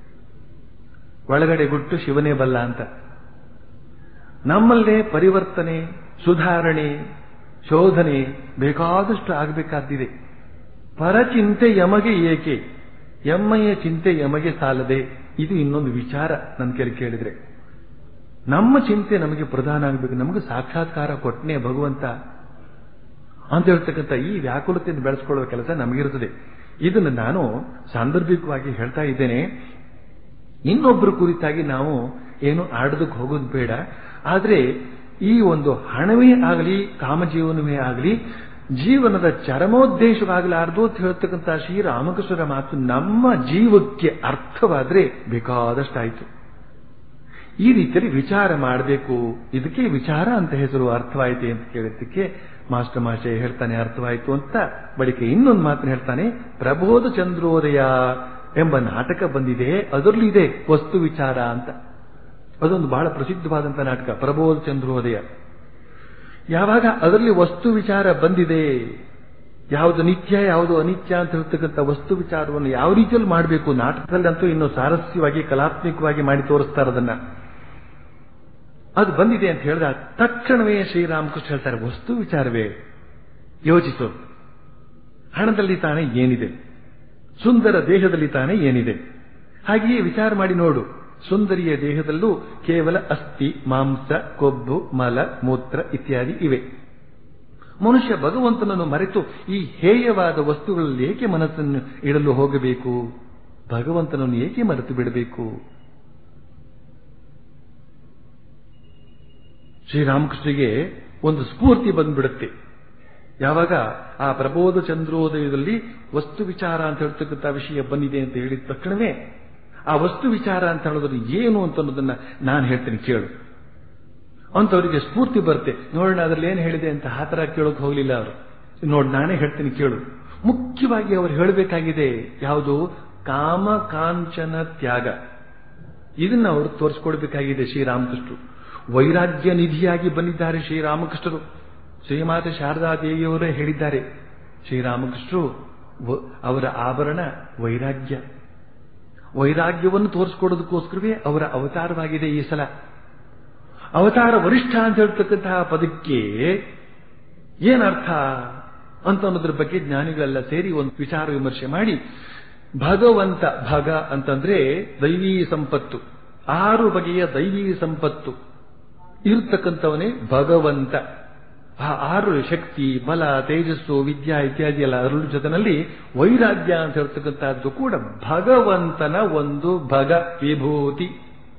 ಒಳಗಡೆ ಗುಟ್ಟು ಶಿವನೇ ಬಲ್ಲ ಅಂತ ನಮ್ಮಲ್ಲೇ ಪರಿವರ್ತನೆ ಸುಧಾರಣೆ ಶೋಧನೆ ಬೇಕಾದಷ್ಟು ಆಗಬೇಕಾದ್ದಿದೆ ಪರಚಿಂತೆ ಯಮಗೆ ಏಕೆ ಎಮ್ಮಯ್ಯ ಚಿಂತೆ ಯಮಗೆ ಸಾಲದೆ ಇದು ಇನ್ನೊಂದು ವಿಚಾರ ನನ್ನ ಕೇಳಿ ಕೇಳಿದ್ರೆ ನಮ್ಮ ಚಿಂತೆ ನಮಗೆ ಪ್ರಧಾನ ಆಗಬೇಕು ನಮಗೆ ಸಾಕ್ಷಾತ್ಕಾರ ಕೊಟ್ಟನೆ ಭಗವಂತ ಅಂತ ಹೇಳ್ತಕ್ಕಂಥ ಈ ವ್ಯಾಕುಲತೆಯನ್ನು ಬೆಳೆಸ್ಕೊಳ್ಳುವ ಕೆಲಸ ನಮಗಿರುತ್ತದೆ ಇದನ್ನು ನಾನು ಸಾಂದರ್ಭಿಕವಾಗಿ ಹೇಳ್ತಾ ಇದ್ದೇನೆ ಇನ್ನೊಬ್ಬರ ಕುರಿತಾಗಿ ನಾವು ಏನು ಆಡೋದಕ್ಕೆ ಹೋಗೋದು ಬೇಡ ಆದ್ರೆ ಈ ಒಂದು ಹಣವೇ ಆಗಲಿ ಕಾಮಜೀವನವೇ ಆಗಲಿ ಜೀವನದ ಚರಮೋದ್ದೇಶವಾಗಲಾರದು ಅಂತ ಹೇಳ್ತಕ್ಕಂಥ ಶ್ರೀರಾಮಕೃಷ್ಣರ ಮಾತು ನಮ್ಮ ಜೀವಕ್ಕೆ ಅರ್ಥವಾದ್ರೆ ಬೇಕಾದಷ್ಟಾಯ್ತು ಈ ರೀತಿಯಲ್ಲಿ ವಿಚಾರ ಮಾಡಬೇಕು ಇದಕ್ಕೆ ವಿಚಾರ ಅಂತ ಹೆಸರು ಅರ್ಥವಾಯಿತು ಅಂತ ಕೇಳಿದ್ದಕ್ಕೆ ಮಾಸ್ಟರ್ ಮಾಷೆ ಹೇಳ್ತಾನೆ ಅರ್ಥವಾಯಿತು ಅಂತ ಬಳಿಕ ಇನ್ನೊಂದು ಮಾತನ್ನು ಹೇಳ್ತಾನೆ ಪ್ರಬೋಧ ಚಂದ್ರೋದಯ ಎಂಬ ನಾಟಕ ಬಂದಿದೆ ಅದರಲ್ಲಿ ಇದೆ ವಸ್ತು ವಿಚಾರ ಅಂತ ಅದೊಂದು ಬಹಳ ಪ್ರಸಿದ್ಧವಾದಂತಹ ನಾಟಕ ಪ್ರಬೋಧ ಚಂದ್ರೋದಯ ಯಾವಾಗ ಅದರಲ್ಲಿ ವಸ್ತು ವಿಚಾರ ಬಂದಿದೆ ಯಾವುದು ನಿತ್ಯ ಯಾವುದು ಅನಿತ್ಯ ಅಂತ ಹೇಳ್ತಕ್ಕಂಥ ವಸ್ತು ವಿಚಾರವನ್ನು ಯಾವ ರೀತಿಯಲ್ಲಿ ಮಾಡಬೇಕು ನಾಟಕದಲ್ಲಿ ಅಂತೂ ಇನ್ನು ಸಾರಸ್ಯವಾಗಿ ಕಲಾತ್ಮಕವಾಗಿ ಮಾಡಿ ತೋರಿಸ್ತಾರೆ ಅದನ್ನ ಅದು ಬಂದಿದೆ ಅಂತ ಹೇಳಿದ ತಕ್ಷಣವೇ ಶ್ರೀರಾಮಕೃಷ್ಣ ಹೇಳ್ತಾರೆ ವಸ್ತು ವಿಚಾರವೇ ಯೋಚಿಸು ಹಣದಲ್ಲಿ ತಾನೇ ಏನಿದೆ ಸುಂದರ ದೇಹದಲ್ಲಿ ತಾನೇ ಏನಿದೆ ಹಾಗೆಯೇ ವಿಚಾರ ಮಾಡಿ ನೋಡು ಸುಂದರಿಯ ದೇಹದಲ್ಲೂ ಕೇವಲ ಅಸ್ಥಿ ಮಾಂಸ ಕೊಬ್ಬು ಮಲ ಮೂತ್ರ ಇತ್ಯಾದಿ ಇವೆ ಮನುಷ್ಯ ಭಗವಂತನನ್ನು ಮರೆತು ಈ ಹೇಯವಾದ ವಸ್ತುಗಳಲ್ಲಿ ಏಕೆ ಮನಸ್ಸನ್ನು ಇಡಲು ಹೋಗಬೇಕು ಭಗವಂತನನ್ನು ಏಕೆ ಮರೆತು ಬಿಡಬೇಕು ಶ್ರೀರಾಮಕೃಷ್ಣಗೆ ಒಂದು ಸ್ಫೂರ್ತಿ ಬಂದ್ಬಿಡುತ್ತೆ ಯಾವಾಗ ಆ ಪ್ರಬೋಧ ಚಂದ್ರೋದಯದಲ್ಲಿ ವಸ್ತು ವಿಚಾರ ಅಂತ ಹೇಳ್ತಕ್ಕಂಥ ವಿಷಯ ಬಂದಿದೆ ಅಂತ ಹೇಳಿದ ತಕ್ಷಣವೇ ಆ ವಸ್ತು ವಿಚಾರ ಅಂತ ಹೇಳೋದ್ರ ಏನು ಅಂತ ಅನ್ನೋದನ್ನ ನಾನು ಹೇಳ್ತೀನಿ ಕೇಳು ಅಂತವರಿಗೆ ಸ್ಫೂರ್ತಿ ಬರುತ್ತೆ ನೋಡೋಣ ಅದ್ರಲ್ಲಿ ಏನು ಹೇಳಿದೆ ಅಂತ ಆ ಥರ ಕೇಳೋಕೆ ಹೋಗ್ಲಿಲ್ಲ ಅವರು ನೋಡಿ ನಾನೇ ಹೇಳ್ತೀನಿ ಕೇಳು ಮುಖ್ಯವಾಗಿ ಅವರು ಹೇಳಬೇಕಾಗಿದೆ ಯಾವುದು ಕಾಮ ಕಾಂಚನ ತ್ಯಾಗ ಇದನ್ನ ಅವರು ತೋರಿಸ್ಕೊಡ್ಬೇಕಾಗಿದೆ ಶ್ರೀರಾಮಕೃಷ್ಣರು ವೈರಾಗ್ಯ ನಿಧಿಯಾಗಿ ಬಂದಿದ್ದಾರೆ ಶ್ರೀರಾಮಕೃಷ್ಣರು ಶ್ರೀಮಾತೆ ಶಾರದಾ ದೇವಿಯವರೇ ಹೇಳಿದ್ದಾರೆ ಶ್ರೀರಾಮಕೃಷ್ಣರು ಅವರ ಆಭರಣ ವೈರಾಗ್ಯ ವೈರಾಗ್ಯವನ್ನು ತೋರಿಸ್ಕೊಡೋದಕ್ಕೋಸ್ಕರವೇ ಅವರ ಅವತಾರವಾಗಿದೆ ಈ ಸಲ ಅವತಾರ ವರಿಷ್ಠ ಅಂತ ಹೇಳ್ತಕ್ಕಂತಹ ಪದಕ್ಕೆ ಏನರ್ಥ ಅಂತ ಅನ್ನೋದ್ರ ಬಗ್ಗೆ ಜ್ಞಾನಿಗಳೆಲ್ಲ ಸೇರಿ ಒಂದು ವಿಚಾರ ವಿಮರ್ಶೆ ಮಾಡಿ ಭಗವಂತ ಭಗ ಅಂತಂದ್ರೆ ದೈವೀ ಸಂಪತ್ತು ಆರು ಬಗೆಯ ದೈವೀ ಸಂಪತ್ತು ಇರ್ತಕ್ಕಂಥವನೇ ಭಗವಂತ ಆ ಆರು ಶಕ್ತಿ ಬಲ ತೇಜಸ್ಸು ವಿದ್ಯಾ ಇತ್ಯಾದಿ ಎಲ್ಲ ಅದರ ಜೊತೆನಲ್ಲಿ ವೈರಾಗ್ಯ ಅಂತ ಹೇಳ್ತಕ್ಕಂಥದ್ದು ಕೂಡ ಭಗವಂತನ ಒಂದು ಭಗ ವಿಭೂತಿ